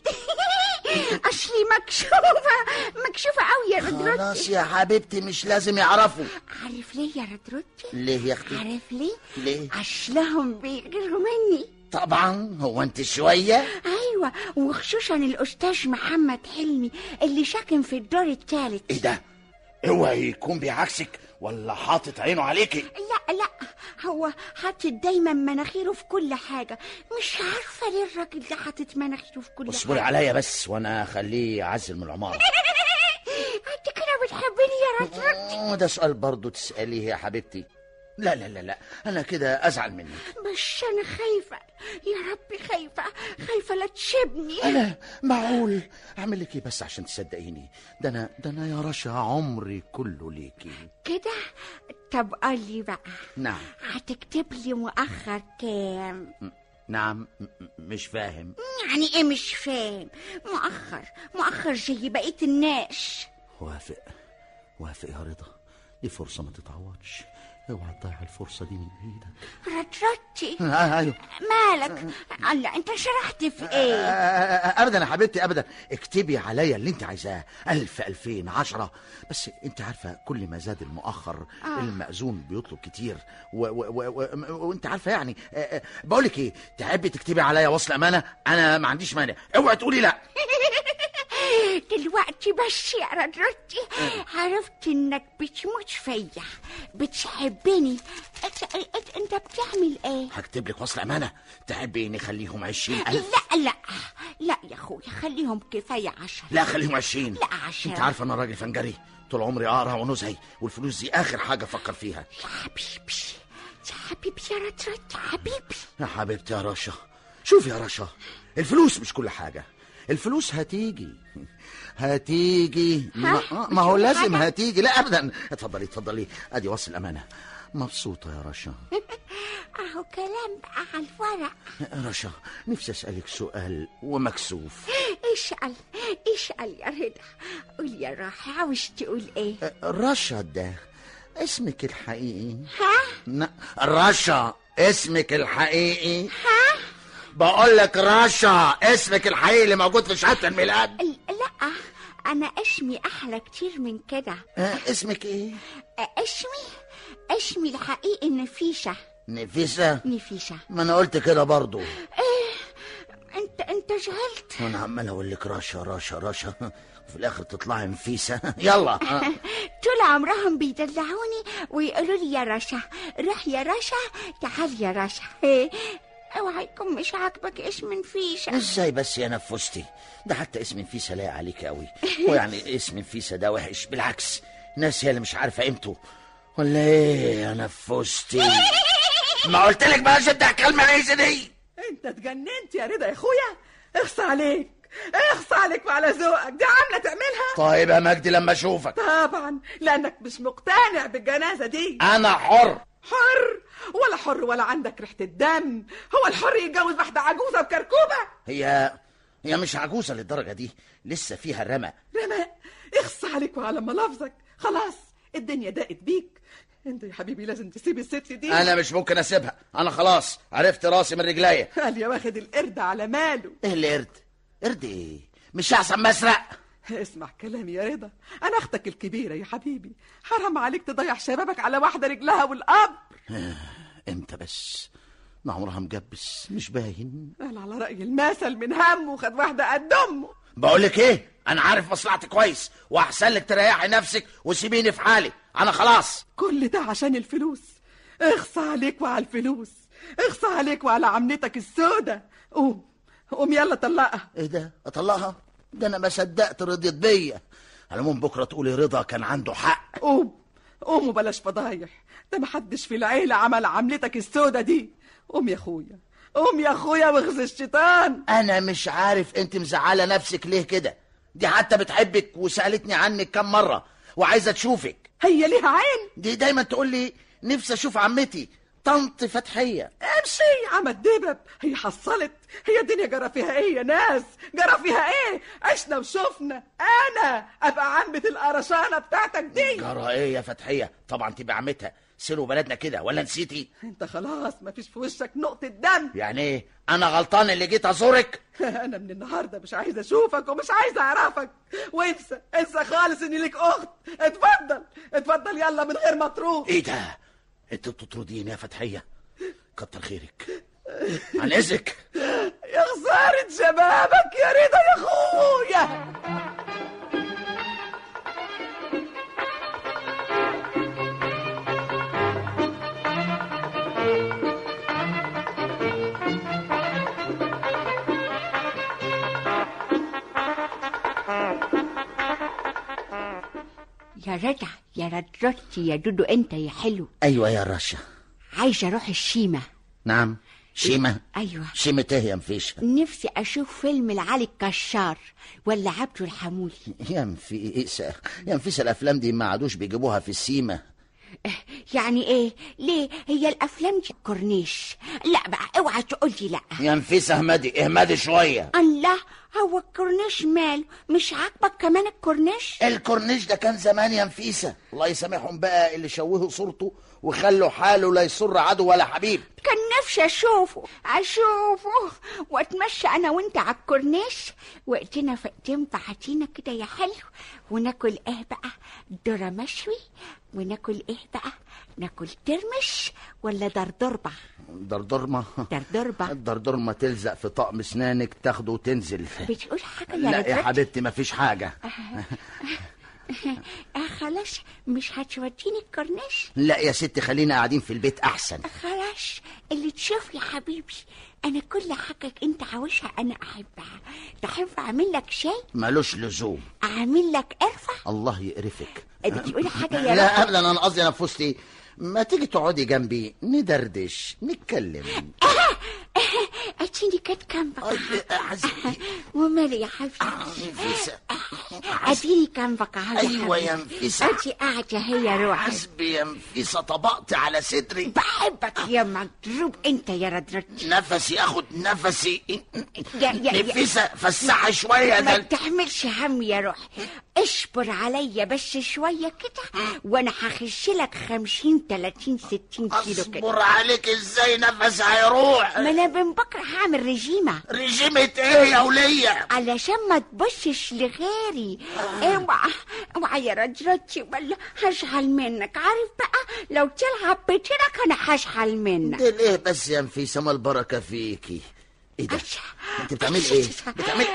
اصلي مكشوفه مكشوفه قوي يا خلاص ردروتي يا حبيبتي مش لازم يعرفوا عارف ليه يا ردروتي ليه يا اختي عارف ليه ليه اصلهم بيغيروا مني طبعا هو انت شوية ايوه وخصوصا الاستاذ محمد حلمي اللي ساكن في الدور الثالث ايه ده اوعى يكون بيعكسك ولا حاطط عينه عليكي لا لا هو حاطط دايما مناخيره في كل حاجه مش عارفه ليه الراجل ده حاطط مناخيره في كل اصبري حاجه عليا بس وانا اخليه يعزل من العمارة انت كده بتحبني يا رجل آه، ده سؤال برضه تسأليه يا حبيبتي لا لا لا لا انا كده ازعل منك بس انا خايفه يا ربي خايفه خايفه لا تسيبني انا معقول اعمل لك ايه بس عشان تصدقيني ده انا ده انا يا رشا عمري كله ليكي كده طب قال لي بقى نعم هتكتب لي مؤخر كام نعم م- م- مش فاهم يعني ايه مش فاهم مؤخر مؤخر زي بقيه الناس وافق وافق يا رضا دي فرصة ما تتعوضش اوعى تضيع الفرصة دي من ايدك رجرتي آه، ايوه مالك الله انت شرحت في ايه آه، ابدا يا حبيبتي ابدا اكتبي عليا اللي انت عايزاه الف الفين عشرة بس انت عارفه كل ما زاد المؤخر آه. المأذون بيطلب كتير و و و و وانت عارفه يعني بقول لك ايه تحبي تكتبي عليا وصل امانه انا ما عنديش مانع اوعي تقولي لا دلوقتي بس يا رجرتي عرفت انك بتموت فيا بتحبني انت, انت, انت بتعمل ايه هكتب لك وصل امانه تحبي نخليهم عشرين الف لا لا لا يا اخويا خليهم كفايه عشرة لا خليهم عشرين لا عشرة انت عارفه انا راجل فنجري طول عمري اقرا ونزهي والفلوس دي اخر حاجه افكر فيها يا حبيبي يا حبيبي يا رجرتي حبيبي يا حبيبتي يا رشا شوف يا رشا الفلوس مش كل حاجة الفلوس هتيجي هتيجي ما, ها؟ ما هو مش كل لازم حاجة؟ هتيجي لا ابدا اتفضلي اتفضلي ادي وصل امانه مبسوطه يا رشا اهو كلام بقى على الورق رشا نفسي اسالك سؤال ومكسوف اسال اسال يا رضا قول يا راح عاوز تقول ايه رشا ده اسمك الحقيقي ها لا رشا اسمك الحقيقي ها بقول لك رشا اسمك الحقيقي اللي موجود في شهاده الميلاد لا انا اسمي احلى كتير من كده آه، اسمك ايه اسمي اسمي الحقيقي نفيسة نفيسه نفيسة ما انا قلت كده برضو انت انت زعلت وانا عمال اقول لك رشا رشا رشا وفي الاخر تطلعي نفيسه يلا آه. طول عمرهم بيدلعوني ويقولوا لي يا رشا روح يا رشا تعال يا رشا إيه، اوعى يكون مش عاجبك اسم نفيسة ازاي بس يا نفستي ده حتى اسم نفيسة لايق عليك قوي ويعني اسم نفيسة ده وحش بالعكس ناس هي اللي مش عارفة قيمته ولا ايه يا نفستي ما قلت لك بقى شد كلمة ليس دي انت اتجننت يا رضا يا اخويا اخص عليك اخص عليك وعلى ذوقك دي عامله تعملها طيب يا مجدي لما اشوفك طبعا لانك مش مقتنع بالجنازه دي انا حر حر ولا حر ولا عندك ريحه الدم هو الحر يتجوز واحده عجوزه بكركوبه هي هي مش عجوزة للدرجة دي لسه فيها رمى رماء اخص عليك وعلى ملافظك خلاص الدنيا ضاقت بيك انت يا حبيبي لازم تسيب الست دي انا مش ممكن اسيبها انا خلاص عرفت راسي من رجليا قال يا واخد القرد على ماله ايه اللي قرد قرد ايه مش احسن مسرق اسمع كلامي يا رضا انا اختك الكبيره يا حبيبي حرام عليك تضيع شبابك على واحده رجلها والقبر امتى بس ما عمرها مجبس مش باين قال على راي المثل من همه خد واحده قد امه بقول لك ايه انا عارف مصلحتي كويس واحسن لك تريحي نفسك وسيبيني في حالي انا خلاص كل ده عشان الفلوس اخص عليك وعلى الفلوس اخص عليك وعلى عمتك السودة قوم قوم يلا طلقها ايه ده اطلقها ده انا ما صدقت رضيت بيا على العموم بكره تقولي رضا كان عنده حق قوم قوم وبلاش فضايح ده محدش في العيلة عمل عملتك السودة دي قوم يا اخويا قوم يا اخويا واغز الشيطان انا مش عارف انت مزعله نفسك ليه كده دي حتى بتحبك وسالتني عنك كم مره وعايزه تشوفك هي ليها عين دي دايما تقول لي نفسي اشوف عمتي طنط فتحيه امشي يا عم الدبب هي حصلت هي الدنيا جرى فيها ايه يا ناس جرى فيها ايه عشنا وشفنا انا ابقى عمة القرشانة بتاعتك دي جرى ايه يا فتحيه طبعا تبقى عمتها سيروا بلدنا كده ولا نسيتي انت خلاص مفيش في وشك نقطة دم يعني ايه انا غلطان اللي جيت ازورك انا من النهارده مش عايز اشوفك ومش عايز اعرفك وانسى انسى خالص ان ليك اخت اتفضل اتفضل يلا من غير ما تروح ايه ده انت بتطرديني يا فتحيه كتر خيرك عن اذنك يا خسارة شبابك يا رضا يا اخويا يا رضا يا ردرتي يا دودو انت يا حلو ايوه يا رشا عايزه اروح الشيمه نعم شيمه ايوه شيمه ايه يا مفيشه نفسي اشوف فيلم لعلي الكشار ولا عبده الحمولي يا مفيسه يا مفيسه الافلام دي ما عادوش بيجيبوها في السيما يعني ايه ليه هي الافلام دي كورنيش لا بقى اوعى تقول لي لا يا مفيسه اهمدي اهمدي شويه الله هو الكورنيش ماله مش عاجبك كمان الكورنيش الكورنيش ده كان زمان يا نفيسه الله يسامحهم بقى اللي شوهوا صورته وخلوا حاله لا يسر عدو ولا حبيب كان نفسي اشوفه اشوفه واتمشى انا وانت على الكورنيش وقتنا فقتين بعتينا كده يا حلو وناكل ايه بقى ذره مشوي وناكل ايه بقى ناكل ترمش ولا دردربه دردرمه دردربه الدردرمه تلزق في طقم اسنانك تاخده وتنزل بتقول حاجه يا لا يا ردرتي؟ حبيبتي مفيش حاجه آه خلاص مش هتوديني الكورنيش لا يا ستي خلينا قاعدين في البيت احسن خلاص اللي تشوف يا حبيبي انا كل حاجة انت عاوزها انا احبها تحب اعمل لك شاي ملوش لزوم اعمل لك قرفة الله يقرفك بتقولي حاجة يا لا رب ابدا انا قصدي انا فستي ما تيجي تقعدي جنبي ندردش نتكلم اديني كانت كنفك أي- حسبي ومالي يا حبيبي نفيسة اديني كنفك اهو أيوة يا حبيبي. نفيسة. ادي قاعدة هي روحي حسبي يا نفيسة طبقت على صدري بحبك يا مضروب انت يا ردرتي نفسي اخد نفسي يا- يا- يا- نفيسة فسحي شوية ما ده تحملش هم يا روحي اصبر عليا بس شوية كده وانا هخش لك خمسين تلاتين ستين كيلو كده اصبر عليك ازاي نفس هيروح ما انا من بكره هعمل رجيمة رجيمة ايه يا ولية علشان ما تبصش لغيري اوعى اوعى يا رجلتي ولا هشحل منك عارف بقى لو تلعب بترك انا هشحل منك ده ليه بس يا نفيسة ما البركة فيكي ايه ده أش- انت بتعملي ايه بتعملي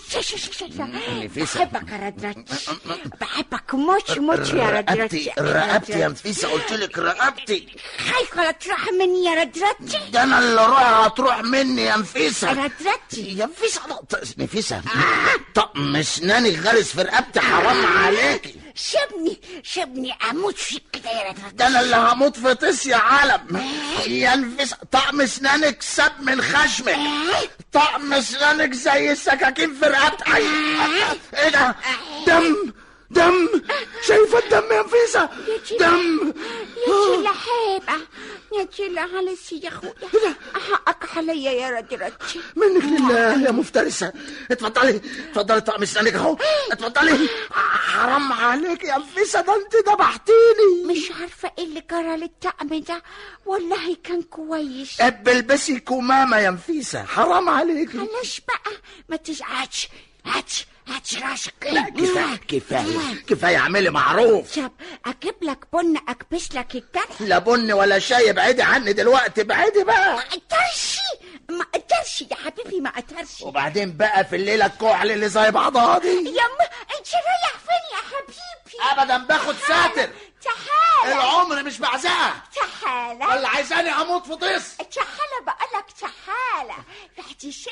نفيسة. بحبك يا ردرتش بحبك موت موت يا رقبتي ردرتش رقبتي يا نفيسة قلت لك رقبتي خايفة لا تروح مني يا ردرتش ده انا اللي روحها هتروح مني يا نفيسة ردرتش يا نفيسة ط- نفيسة طقم اسنانك غرس في رقبتي حرام عليكي سيبني سيبني اموت فيك كده يا ردرتش ده انا اللي هموت في طيس يا عالم يا نفيسة طقم اسنانك ساب من خشمك طقم اسنانك زي السكاكين في رقبتك ايه ده دم دم شايفة الدم يا نفيسة دم يا جيلة حيبة يا جيلة معلش يا اخويا حقك عليا يا ردرتش منك لله يا مفترسة اتفضلي اتفضلي طقم اسنانك اهو اتفضلي حرام عليك يا نفيسة ده انت ذبحتيني مش عارفة ايه اللي جرى للطقم ده والله كان كويس اب البسي كمامة يا نفيسة حرام عليك معلش بقى ما تزعلش هاتش هاتش راسك لا كفاية كفاية كفاية اعملي معروف طب اجيب لك بن اكبس لك الجرح لا بن ولا شاي ابعدي عني دلوقتي ابعدي بقى ما اقدرش ما اقدرش يا حبيبي ما اقدرش وبعدين بقى في الليلة الكحل اللي زي بعضها دي يما انت رايح فين يا حبيبي ابدا باخد ساتر تعالى العمر مش بعزقها تعالى ولا عايزاني اموت في طيس تعالى بقولك تعالى بعد الشر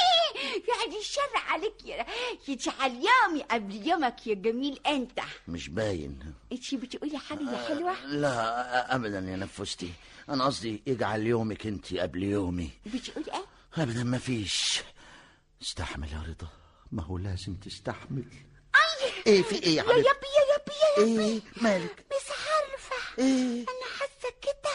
بعد الشر عليك يا يجعل يومي قبل يومك يا جميل انت مش باين انت بتقولي حاجه يا حلوه لا ابدا يا نفستي انا قصدي يجعل يومك انت قبل يومي بتقول ايه ابدا ما فيش استحمل يا رضا ما هو لازم تستحمل ايه في ايه يا يا حبيبي يبي يا يبي يا يبي ايه مالك مش عارفه ايه انا حاسه كده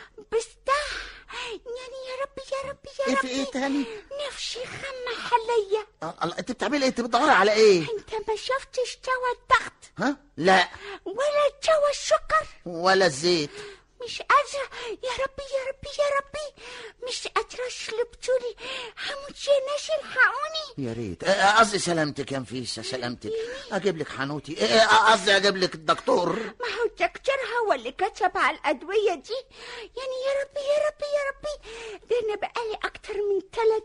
بستح يعني يا ربي يا ربي يا ايه ربي في ايه تاني نفسي خمح عليا آه، الله انت بتعملي ايه انت بتدوري على ايه انت ما شفتش توا الضغط ها لا ولا توا السكر ولا الزيت مش قادرة يا ربي يا ربي يا ربي مش قادرة اشرب طولي هموت يا ناس الحقوني يا ريت آه، قصدي سلامتك يا نفيسة سلامتك اجيب لك حنوتي إيه، آه، قصدي اجيب لك الدكتور ما هو الدكتور هو اللي كتب على الأدوية دي يعني يا ربي يا ربي يا ربي ده أنا بقالي أكتر من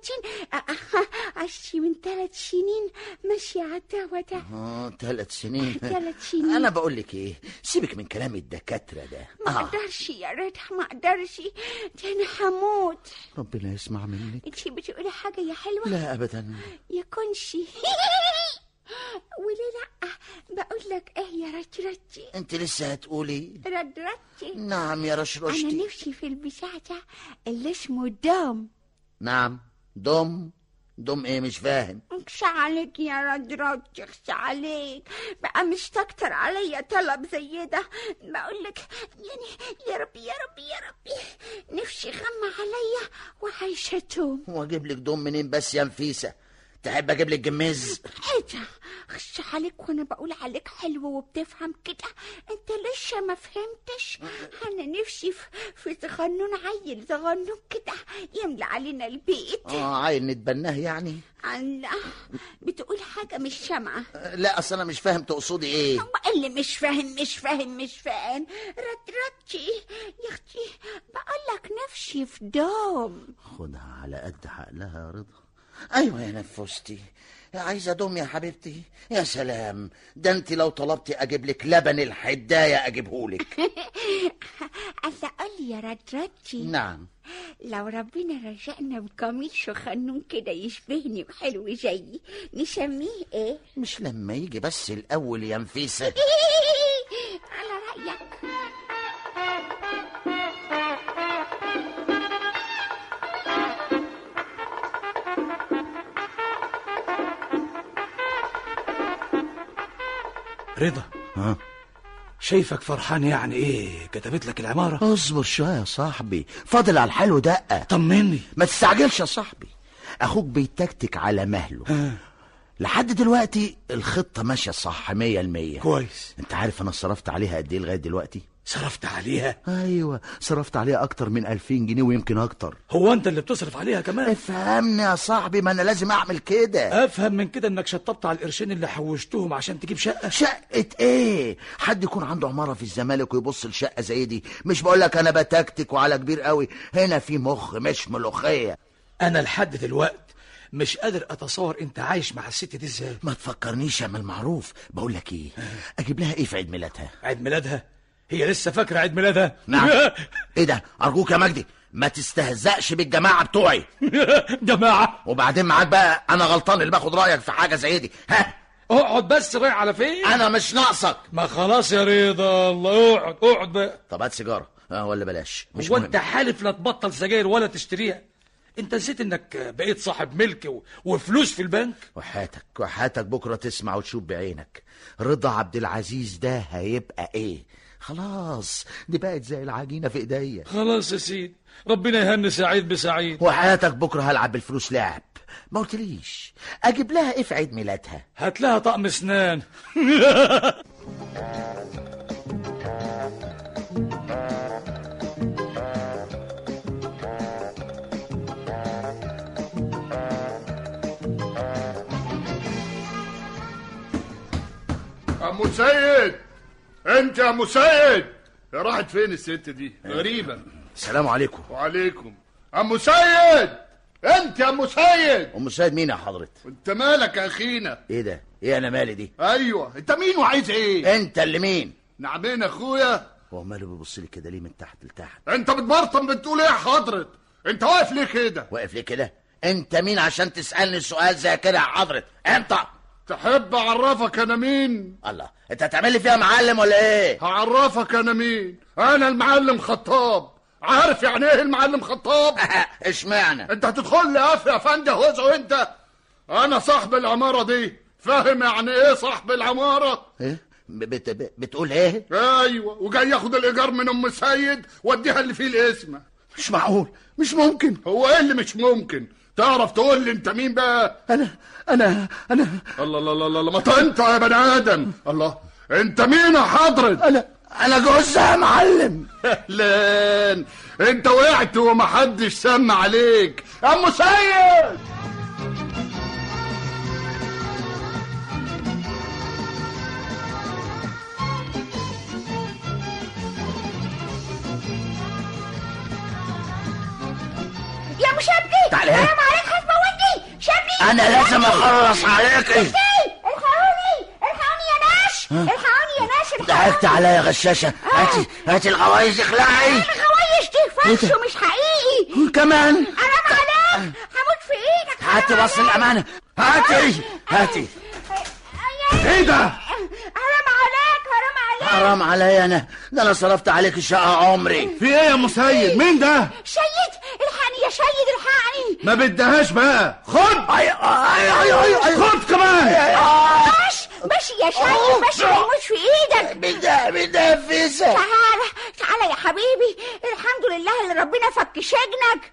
30 عشتي من ثلاث سنين ماشية على الدواء ده اه ثلاث سنين ثلاث سنين. انا بقول لك ايه سيبك من كلام الدكاتره ده ما أقدرش يا ريت ما أقدرش ده أنا هموت ربنا يسمع منك أنتي بتقولي حاجة يا حلوة لا ابدا يكونش وليه لأ بقول لك إيه يا رجرتي انت لسه هتقولي رجرتي نعم يا أنا رشرشتي نفسي في البتاع ده اللي اسمه دم نعم دم دم ايه مش فاهم اخشى عليك يا رجرات اخشى عليك بقى مش تكتر عليا طلب زي ده بقول لك يعني يا ربي يا ربي يا ربي نفسي غمى عليا وعايشة توم واجيب لك دم منين بس يا نفيسه تحب اجيب لك جميز ايه ده اخشى عليك وانا بقول عليك حلو وبتفهم كده انت لسه ما فهمتش انا نفسي في, في صغنون عيل صغنون كده يملى علينا البيت اه عايل نتبناه يعني الله بتقول حاجة مش سامعة آه، لا اصل انا مش فاهم تقصدي ايه هو اللي مش فاهم مش فاهم مش فاهم رترتي يا اختي بقول لك نفسي في دوم خدها على قد عقلها يا رضا ايوه يا نفستي عايزه دم يا حبيبتي يا سلام ده انت لو طلبتي اجيب لك لبن الحدايه اجيبهولك ألا قول لي يا رترتي نعم لو ربنا رزقنا بقميص وخنون كده يشبهني وحلو زيي نسميه ايه مش لما يجي بس الاول يا نفيسه على رأيك رضا ها شايفك فرحان يعني ايه كتبت لك العمارة اصبر شويه يا صاحبي فاضل على الحلو دقه طمني ما تستعجلش يا صاحبي اخوك بيتكتك على مهله ها لحد دلوقتي الخطه ماشيه صح مية المية كويس انت عارف انا صرفت عليها قد ايه لغايه دلوقتي صرفت عليها ايوه صرفت عليها اكتر من 2000 جنيه ويمكن اكتر هو انت اللي بتصرف عليها كمان افهمني يا صاحبي ما انا لازم اعمل كده افهم من كده انك شطبت على القرشين اللي حوشتهم عشان تجيب شقة شقة ايه حد يكون عنده عمارة في الزمالك ويبص لشقة زي دي مش بقولك انا بتكتك وعلى كبير قوي هنا في مخ مش ملوخية انا لحد دلوقت مش قادر اتصور انت عايش مع الست دي ازاي ما تفكرنيش اعمل معروف بقول لك ايه اجيب لها ايه في عيد ميلادها عيد ميلادها هي لسه فاكره عيد ميلادها نعم ايه ده ارجوك يا مجدي ما تستهزأش بالجماعه بتوعي جماعه وبعدين معاك بقى انا غلطان اللي باخد رايك في حاجه زي دي ها اقعد بس رايح على فين انا مش ناقصك ما خلاص يا رضا الله اقعد اقعد بقى طب هات سيجاره آه ولا بلاش مش هو مهم انت حالف لا تبطل سجاير ولا تشتريها انت نسيت انك بقيت صاحب ملك و... وفلوس في البنك وحياتك وحياتك بكره تسمع وتشوف بعينك رضا عبد العزيز ده هيبقى ايه خلاص دي بقت زي العجينه في ايديا خلاص يا سيدي ربنا يهني سعيد بسعيد وحياتك بكره هلعب بالفلوس لعب ما قلتليش اجيب لها ايه في عيد ميلادها هات لها طقم اسنان عمو سيد انت يا عمو سيد يا راحت فين الست دي غريبة السلام عليكم وعليكم عمو سيد انت يا عمو سيد ام سيد مين يا حضرت انت مالك يا اخينا ايه ده ايه انا مالي دي ايوه انت مين وعايز ايه انت اللي مين نعمين اخويا هو ماله بيبص لي كده ليه من تحت لتحت انت بتبرطم بتقول ايه يا حضرت انت واقف ليه كده واقف ليه كده انت مين عشان تسالني سؤال زي كده يا حضرت انت تحب اعرفك انا مين الله انت هتعمل لي فيها معلم ولا ايه هعرفك انا مين انا المعلم خطاب عارف يعني ايه المعلم خطاب اشمعنى انت هتدخل لي قف يا فندم هوزو انت انا صاحب العماره دي فاهم يعني ايه صاحب العماره ايه ب- بت... ب- بتقول ايه ايوه وجاي ياخد الايجار من ام سيد واديها اللي فيه الاسم مش معقول مش ممكن هو ايه اللي مش ممكن تعرف تقول لي انت مين بقى انا انا انا الله الله الله الله ما ت- انت يا بني ادم الله انت مين يا حضرت انا انا جوزها يا معلم لان انت وقعت ومحدش سمع عليك يا ام سيد يا ابو شبكي تعالي هنا. حرام عليك هتموتني شبكي انا لازم اخلص عليكي الحقوني الحقوني يا ناش الحقوني يا ناش الحقوني ضحكت عليا يا غشاشه هاتي هاتي الغوايز اخلعي الغوايش دي فرش ومش حقيقي كمان حرام عليك هموت في ايدك حرام هاتي وصل الامانه هاتي هاتي ايه ده حرام عليك حرام عليك حرام عليا انا ده انا صرفت عليك شقه عمري في ايه يا ام سيد مين ده شيد الحقني يا شيد الحقني ما بدهاش بقى خد اي اي اي اي اي خد كمان باش باش يا شيد باش هيموت في ايدك بدا بدا فيزا تعالى تعالى يا حبيبي الحمد لله اللي ربنا فك شجنك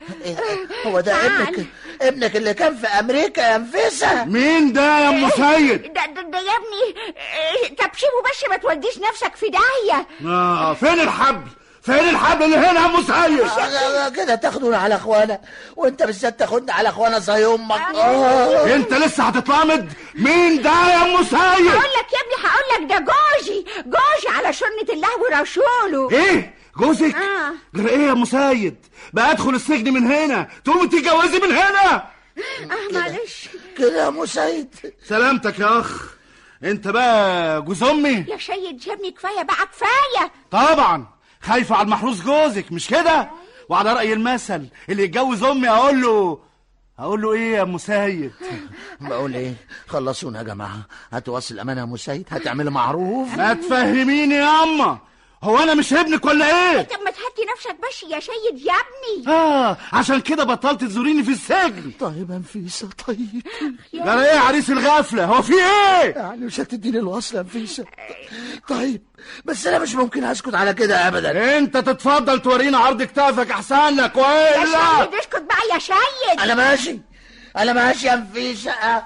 هو ده تعال. ابنك ابنك اللي كان في امريكا يا نفيسه مين ده يا ام سيد ده, ده, ده يا ابني آه، تبشيبه بس ما توديش نفسك في داهيه اه فين الحبل فين الحبل اللي هنا يا ام سيد كده تاخدونا على اخوانا وانت بالذات تاخدنا على اخوانا زي امك آه. انت لسه هتتلامد مين ده يا ام سيد هقول لك يا ابني هقول لك ده جوزي جوزي على سنه الله ورسوله ايه جوزك آه. غير ايه يا ام سيد بقى ادخل السجن من هنا تقوم تتجوزي من هنا اه معلش كده يا مسيد سلامتك يا اخ انت بقى جوز امي يا سيد يا ابني كفايه بقى كفايه طبعا خايفه على المحروس جوزك مش كده وعلى راي المثل اللي يتجوز امي اقول له اقول له ايه يا ام سيد بقول ايه خلصونا يا جماعه هتوصل الامانه يا مسيد هتعمل معروف ما تفهميني يا اما هو انا مش ابنك ولا ايه طب ما تهدي نفسك بس يا سيد يا ابني اه عشان كده بطلت تزوريني في السجن طيب يا نفيسه طيب ده ايه يا عريس الغفله هو في ايه يعني مش هتديني الوصل يا نفيسه طيب بس انا مش ممكن اسكت على كده ابدا انت تتفضل تورينا عرض كتافك احسن لك يا والا سيد اسكت بقى يا سيد انا ماشي انا ماشي يا نفيسه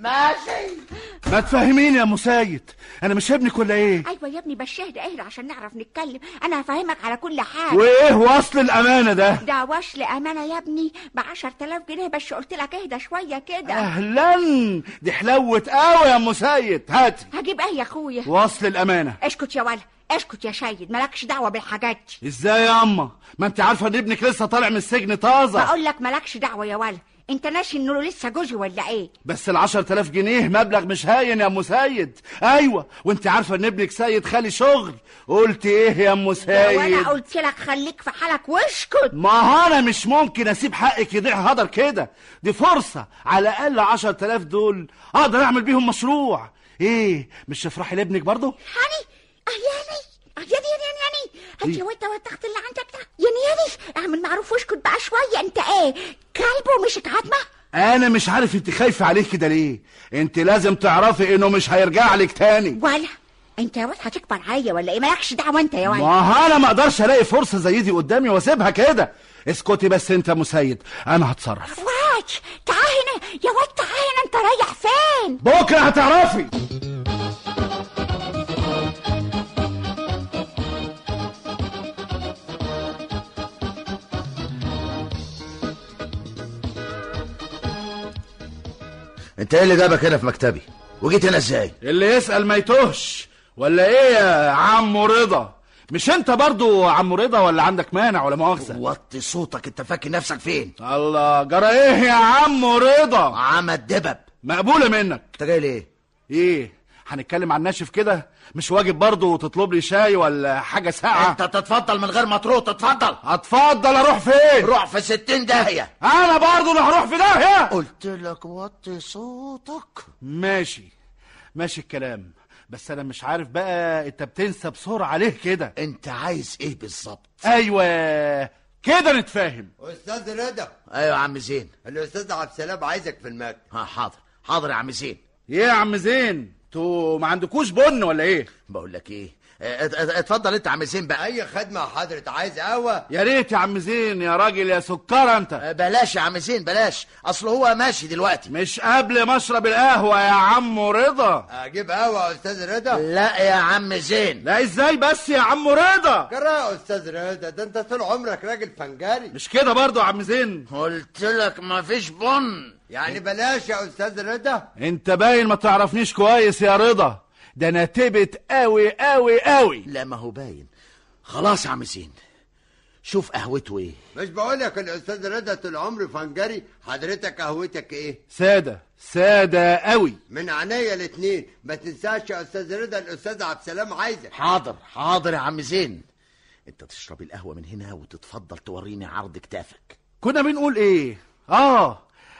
ماشي ما تفهميني يا مسيد انا مش ابنك ولا ايه ايوه يا ابني بس اهدى اهدى عشان نعرف نتكلم انا هفهمك على كل حاجه وايه وصل الامانه ده ده وصل امانه يا ابني ب 10000 جنيه بس قلت لك اهدى شويه كده اهلا دي حلوت قوي يا مسيد هاتي هجيب ايه يا اخويا وصل الامانه اسكت يا ولا اسكت يا سيد مالكش دعوه بالحاجات دي ازاي يا اما ما انت عارفه ان ابنك لسه طالع من السجن طازه بقول لك مالكش دعوه يا ولا انت ناسي انه لسه جوزي ولا ايه بس العشر تلاف جنيه مبلغ مش هاين يا ام سيد ايوه وانت عارفه ان ابنك سيد خالي شغل قلت ايه يا ام وانا سيد قلت لك خليك في حالك واسكت ما هو انا مش ممكن اسيب حقك يضيع هدر كده دي فرصه على الاقل عشر تلاف دول اقدر اعمل بيهم مشروع ايه مش تفرحي لابنك برضه هاني اه ياني اه ياني ياني ياني ياني هات يا وانت والتخت اللي عندك ده ياني ياني اعمل معروف واسكت بقى شويه انت ايه كلب ومش عظمه انا مش عارف انت خايفه عليه كده ليه انت لازم تعرفي انه مش هيرجع لك تاني ولا انت يا واد هتكبر عليا ولا ايه مالكش دعوه انت يا واد ما هو انا ما اقدرش الاقي فرصه زي دي قدامي واسيبها كده اسكتي بس انت يا مسيد انا هتصرف واد تعال هنا يا واد تعال هنا انت رايح فين بكره هتعرفي انت ايه اللي جابك هنا في مكتبي وجيت هنا ازاي اللي يسأل ما يتوهش ولا ايه يا عم رضا مش انت برضو عم رضا ولا عندك مانع ولا مؤاخذة وطي صوتك انت فاكر نفسك فين الله جرى ايه يا عم رضا عمد دبب مقبولة منك انت جاي ليه ايه هنتكلم عن ناشف كده مش واجب برضو تطلب لي شاي ولا حاجة ساقعة انت تتفضل من غير ما تروح تتفضل اتفضل اروح فين روح في ستين داهية انا برضو اللي هروح في داهية قلت لك وطي صوتك ماشي ماشي الكلام بس انا مش عارف بقى انت بتنسى بسرعة ليه كده انت عايز ايه بالظبط ايوه كده نتفاهم استاذ رضا ايوه يا عم زين الاستاذ عبد السلام عايزك في المكتب ها حاضر حاضر يا عم زين ايه يا عم زين انتوا ما عندكوش بن ولا ايه بقول لك ايه ات- ات- اتفضل انت يا عم زين بقى اي خدمه حضرتك عايز قهوه يا ريت يا عم زين يا راجل يا سكر انت بلاش يا عم زين بلاش اصل هو ماشي دلوقتي مش قبل ما اشرب القهوه يا عم رضا اجيب قهوه يا استاذ رضا لا يا عم زين لا ازاي بس يا عم رضا جرى يا استاذ رضا ده انت طول عمرك راجل فنجاري مش كده برضو يا عم زين قلت لك ما فيش بن يعني بلاش يا استاذ رضا انت باين ما تعرفنيش كويس يا رضا ده انا تبت قوي قوي قوي لا ما هو باين خلاص يا عم زين شوف قهوته ايه مش بقول لك الاستاذ رضا طول عمره فنجاري حضرتك قهوتك ايه ساده ساده قوي من عينيا الاتنين ما تنساش يا استاذ رضا الاستاذ عبد السلام عايزك حاضر حاضر يا عم زين انت تشرب القهوه من هنا وتتفضل توريني عرض كتافك كنا بنقول ايه اه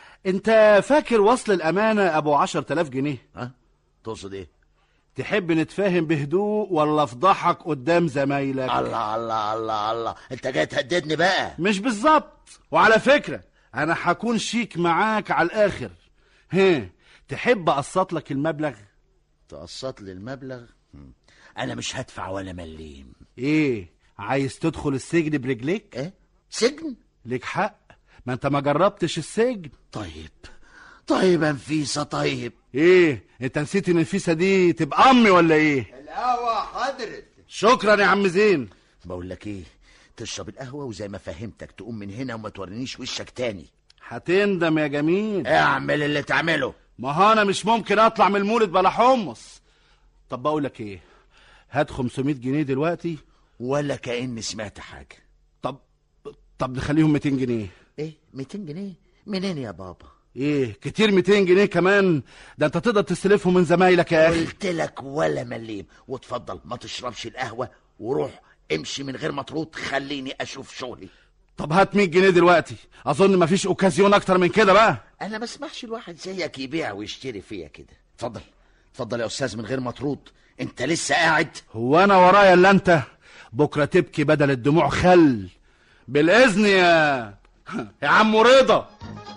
انت فاكر وصل الامانه ابو عشر تلاف جنيه ها تقصد ايه تحب نتفاهم بهدوء ولا افضحك قدام زمايلك الله الله الله الله انت جاي تهددني بقى مش بالظبط وعلى فكرة أنا هكون شيك معاك على الآخر ها تحب أقسط لك المبلغ تقسط لي المبلغ هم. انا مش هدفع ولا مليم إيه عايز تدخل السجن برجليك ايه سجن ليك حق ما أنت ما جربتش السجن طيب طيب يا نفيسه طيب إيه أنت نسيت إن النفيسة دي تبقى أمي ولا إيه القهوه حضرت شكرا يا عم زين بقول لك ايه تشرب القهوه وزي ما فهمتك تقوم من هنا وما تورينيش وشك تاني هتندم يا جميل اعمل اللي تعمله ما هو أنا مش ممكن أطلع من المولد بلا حمص طب بقول لك إيه هات 500 جنيه دلوقتي ولا كاني سمعت حاجه طب طب نخليهم 200 جنيه ايه 200 جنيه منين يا بابا ايه كتير 200 جنيه كمان ده انت تقدر تستلفهم من زمايلك يا اخي قلت لك ولا مليم وتفضل ما تشربش القهوه وروح امشي من غير ما تروط خليني اشوف شغلي طب هات 100 جنيه دلوقتي اظن مفيش اوكازيون اكتر من كده بقى انا ما اسمحش الواحد زيك يبيع ويشتري فيا كده اتفضل اتفضل يا استاذ من غير ما تروط انت لسه قاعد هو انا ورايا الا انت بكره تبكي بدل الدموع خل بالاذن يا يا عم رضا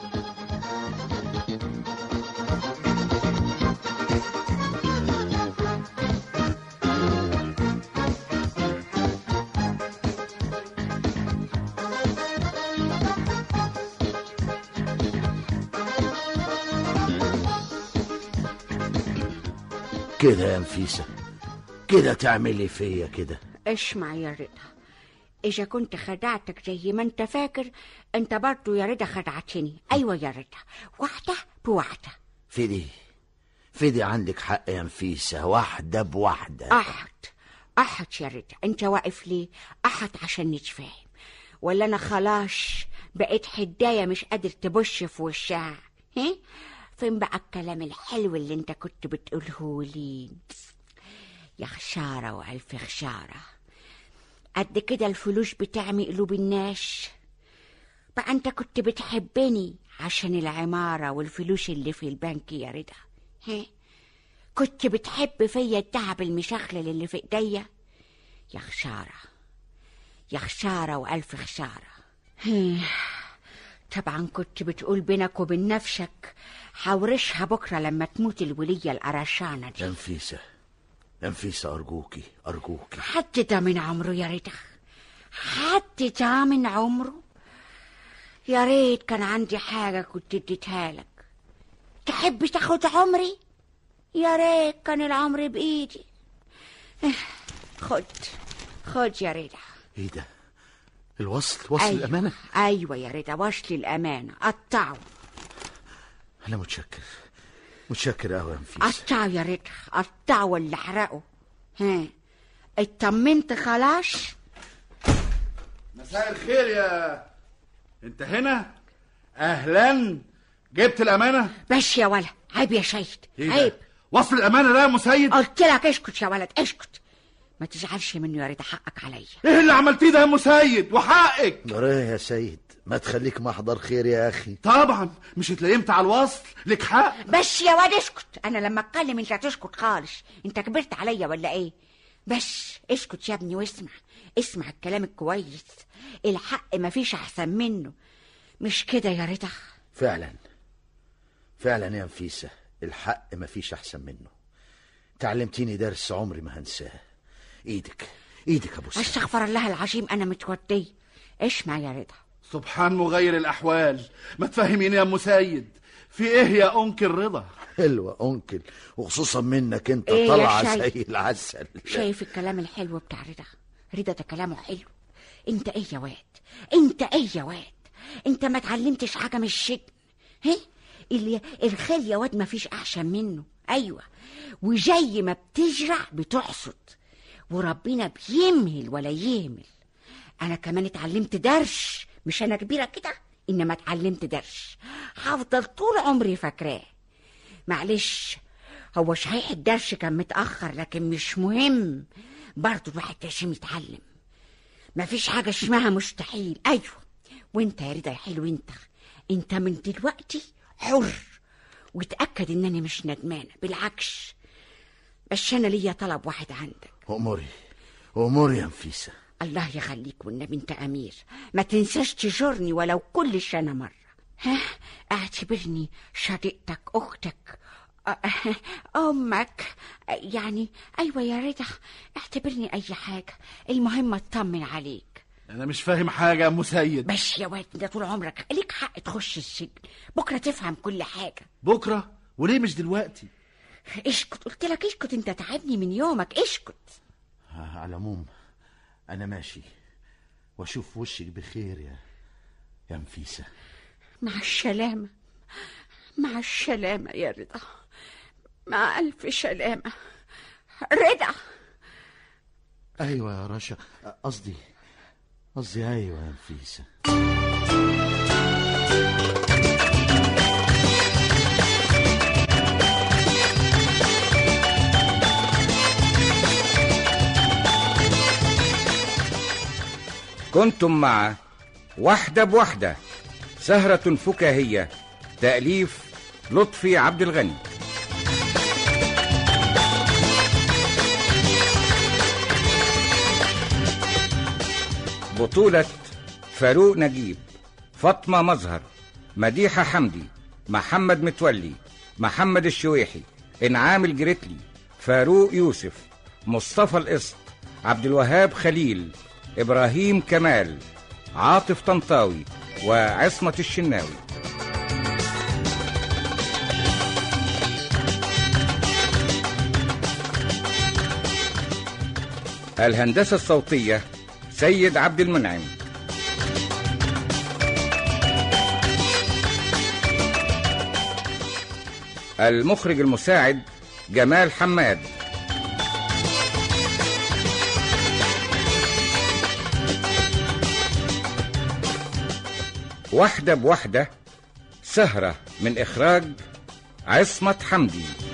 كده يا نفيسه كده تعملي فيا كده اسمع يا رضا إذا كنت خدعتك زي ما أنت فاكر أنت برضو يا رضا خدعتني أيوة يا رضا واحدة بواحدة فدي فدي عندك حق يا نفيسه واحده بواحده أحد أحد يا رضا أنت واقف ليه أحد عشان نتفاهم ولا أنا خلاص بقيت حداية مش قادر تبش في وشها ها فين بقى الكلام الحلو اللي انت كنت بتقوله لي يا خشارة وألف خشارة قد كده الفلوس بتعمي قلوب الناس بقى انت كنت بتحبني عشان العمارة والفلوس اللي في البنك يا رضا ها كنت بتحب فيا الدهب المشخلل اللي في ايديا يا خسارة يا خسارة وألف خسارة هيه. طبعا كنت بتقول بينك وبين نفسك حورشها بكرة لما تموت الولية القرشانة دي يا نفيسة يا نفيسة أرجوكي أرجوكي حد ده من عمره يا رضا حد ده من عمره يا ريت كان عندي حاجة كنت اديتها لك تحب تاخد عمري يا ريت كان العمر بإيدي إيه، خد خد يا رضا إيه ده الوصل وصل أيوة. الأمانة أيوة يا رضا وصل الأمانة قطعه أنا متشكر متشكر أوي يا نفيسة قطعه يا رضا قطعه ولا احرقه ها اطمنت خلاص مساء الخير يا انت هنا اهلا جبت الامانه بس يا ولا عيب يا شيد إيه ده؟ عيب وصل الامانه ده يا مسيد قلت لك اسكت يا ولد اسكت ما تزعلش منه يا رضا حقك عليا ايه اللي عملتيه ده يا مسيد وحقك جراه يا سيد ما تخليك محضر خير يا أخي طبعا مش اتليمت على الوصل لك حق بس يا واد اسكت انا لما اتكلم انت تسكت خالص انت كبرت عليا ولا ايه بس اسكت يا ابني واسمع اسمع الكلام الكويس الحق مفيش احسن منه مش كده يا رضا فعلا فعلا يا نفيسة الحق مفيش أحسن منه تعلمتيني درس عمري ما هنساه ايدك ايدك ابو سعد استغفر الله العظيم انا متودي اسمع يا رضا سبحان مغير الاحوال ما تفهميني يا مسيد في ايه يا انكل رضا حلوة أنكل وخصوصا منك أنت إيه يا طالعة شايف؟ زي العسل شايف الكلام الحلو بتاع رضا رضا ده كلامه حلو انت ايه يا واد انت ايه يا واد انت ما اتعلمتش حاجه من الشجن ها اللي الخير يا واد ما فيش احسن منه ايوه وزي ما بتزرع بتحصد وربنا بيمهل ولا يهمل انا كمان اتعلمت درس مش انا كبيره كده انما اتعلمت درس هفضل طول عمري فاكراه معلش هو صحيح الدرس كان متأخر لكن مش مهم برضه الواحد لازم يتعلم مفيش حاجة اسمها مستحيل أيوة وانت يا رضا يا حلو انت انت من دلوقتي حر وتأكد انني مش ندمانة بالعكس بس انا ليا طلب واحد عندك أموري أموري يا نفيسة الله يخليك والنبي انت امير ما تنساش تزورني ولو كل سنه مره ها اعتبرني صديقتك اختك أ- امك يعني ايوه يا رضا اعتبرني اي حاجه المهم اطمن عليك انا مش فاهم حاجه يا مسيد بس يا واد انت طول عمرك ليك حق تخش السجن بكره تفهم كل حاجه بكره وليه مش دلوقتي اسكت قلت لك اسكت انت تعبني من يومك اسكت على العموم أنا ماشي وأشوف وشك بخير يا يا نفيسة مع السلامة مع السلامة يا رضا مع ألف سلامة رضا أيوة يا رشا قصدي قصدي أيوة يا نفيسة كنتم مع واحدة بواحدة سهرة فكاهية تأليف لطفي عبد الغني بطولة فاروق نجيب فاطمة مظهر مديحة حمدي محمد متولي محمد الشويحي إنعام الجريتلي فاروق يوسف مصطفى القسط عبد الوهاب خليل إبراهيم كمال عاطف طنطاوي وعصمة الشناوي الهندسة الصوتية سيد عبد المنعم المخرج المساعد جمال حماد واحدة بواحدة سهرة من إخراج عصمت حمدي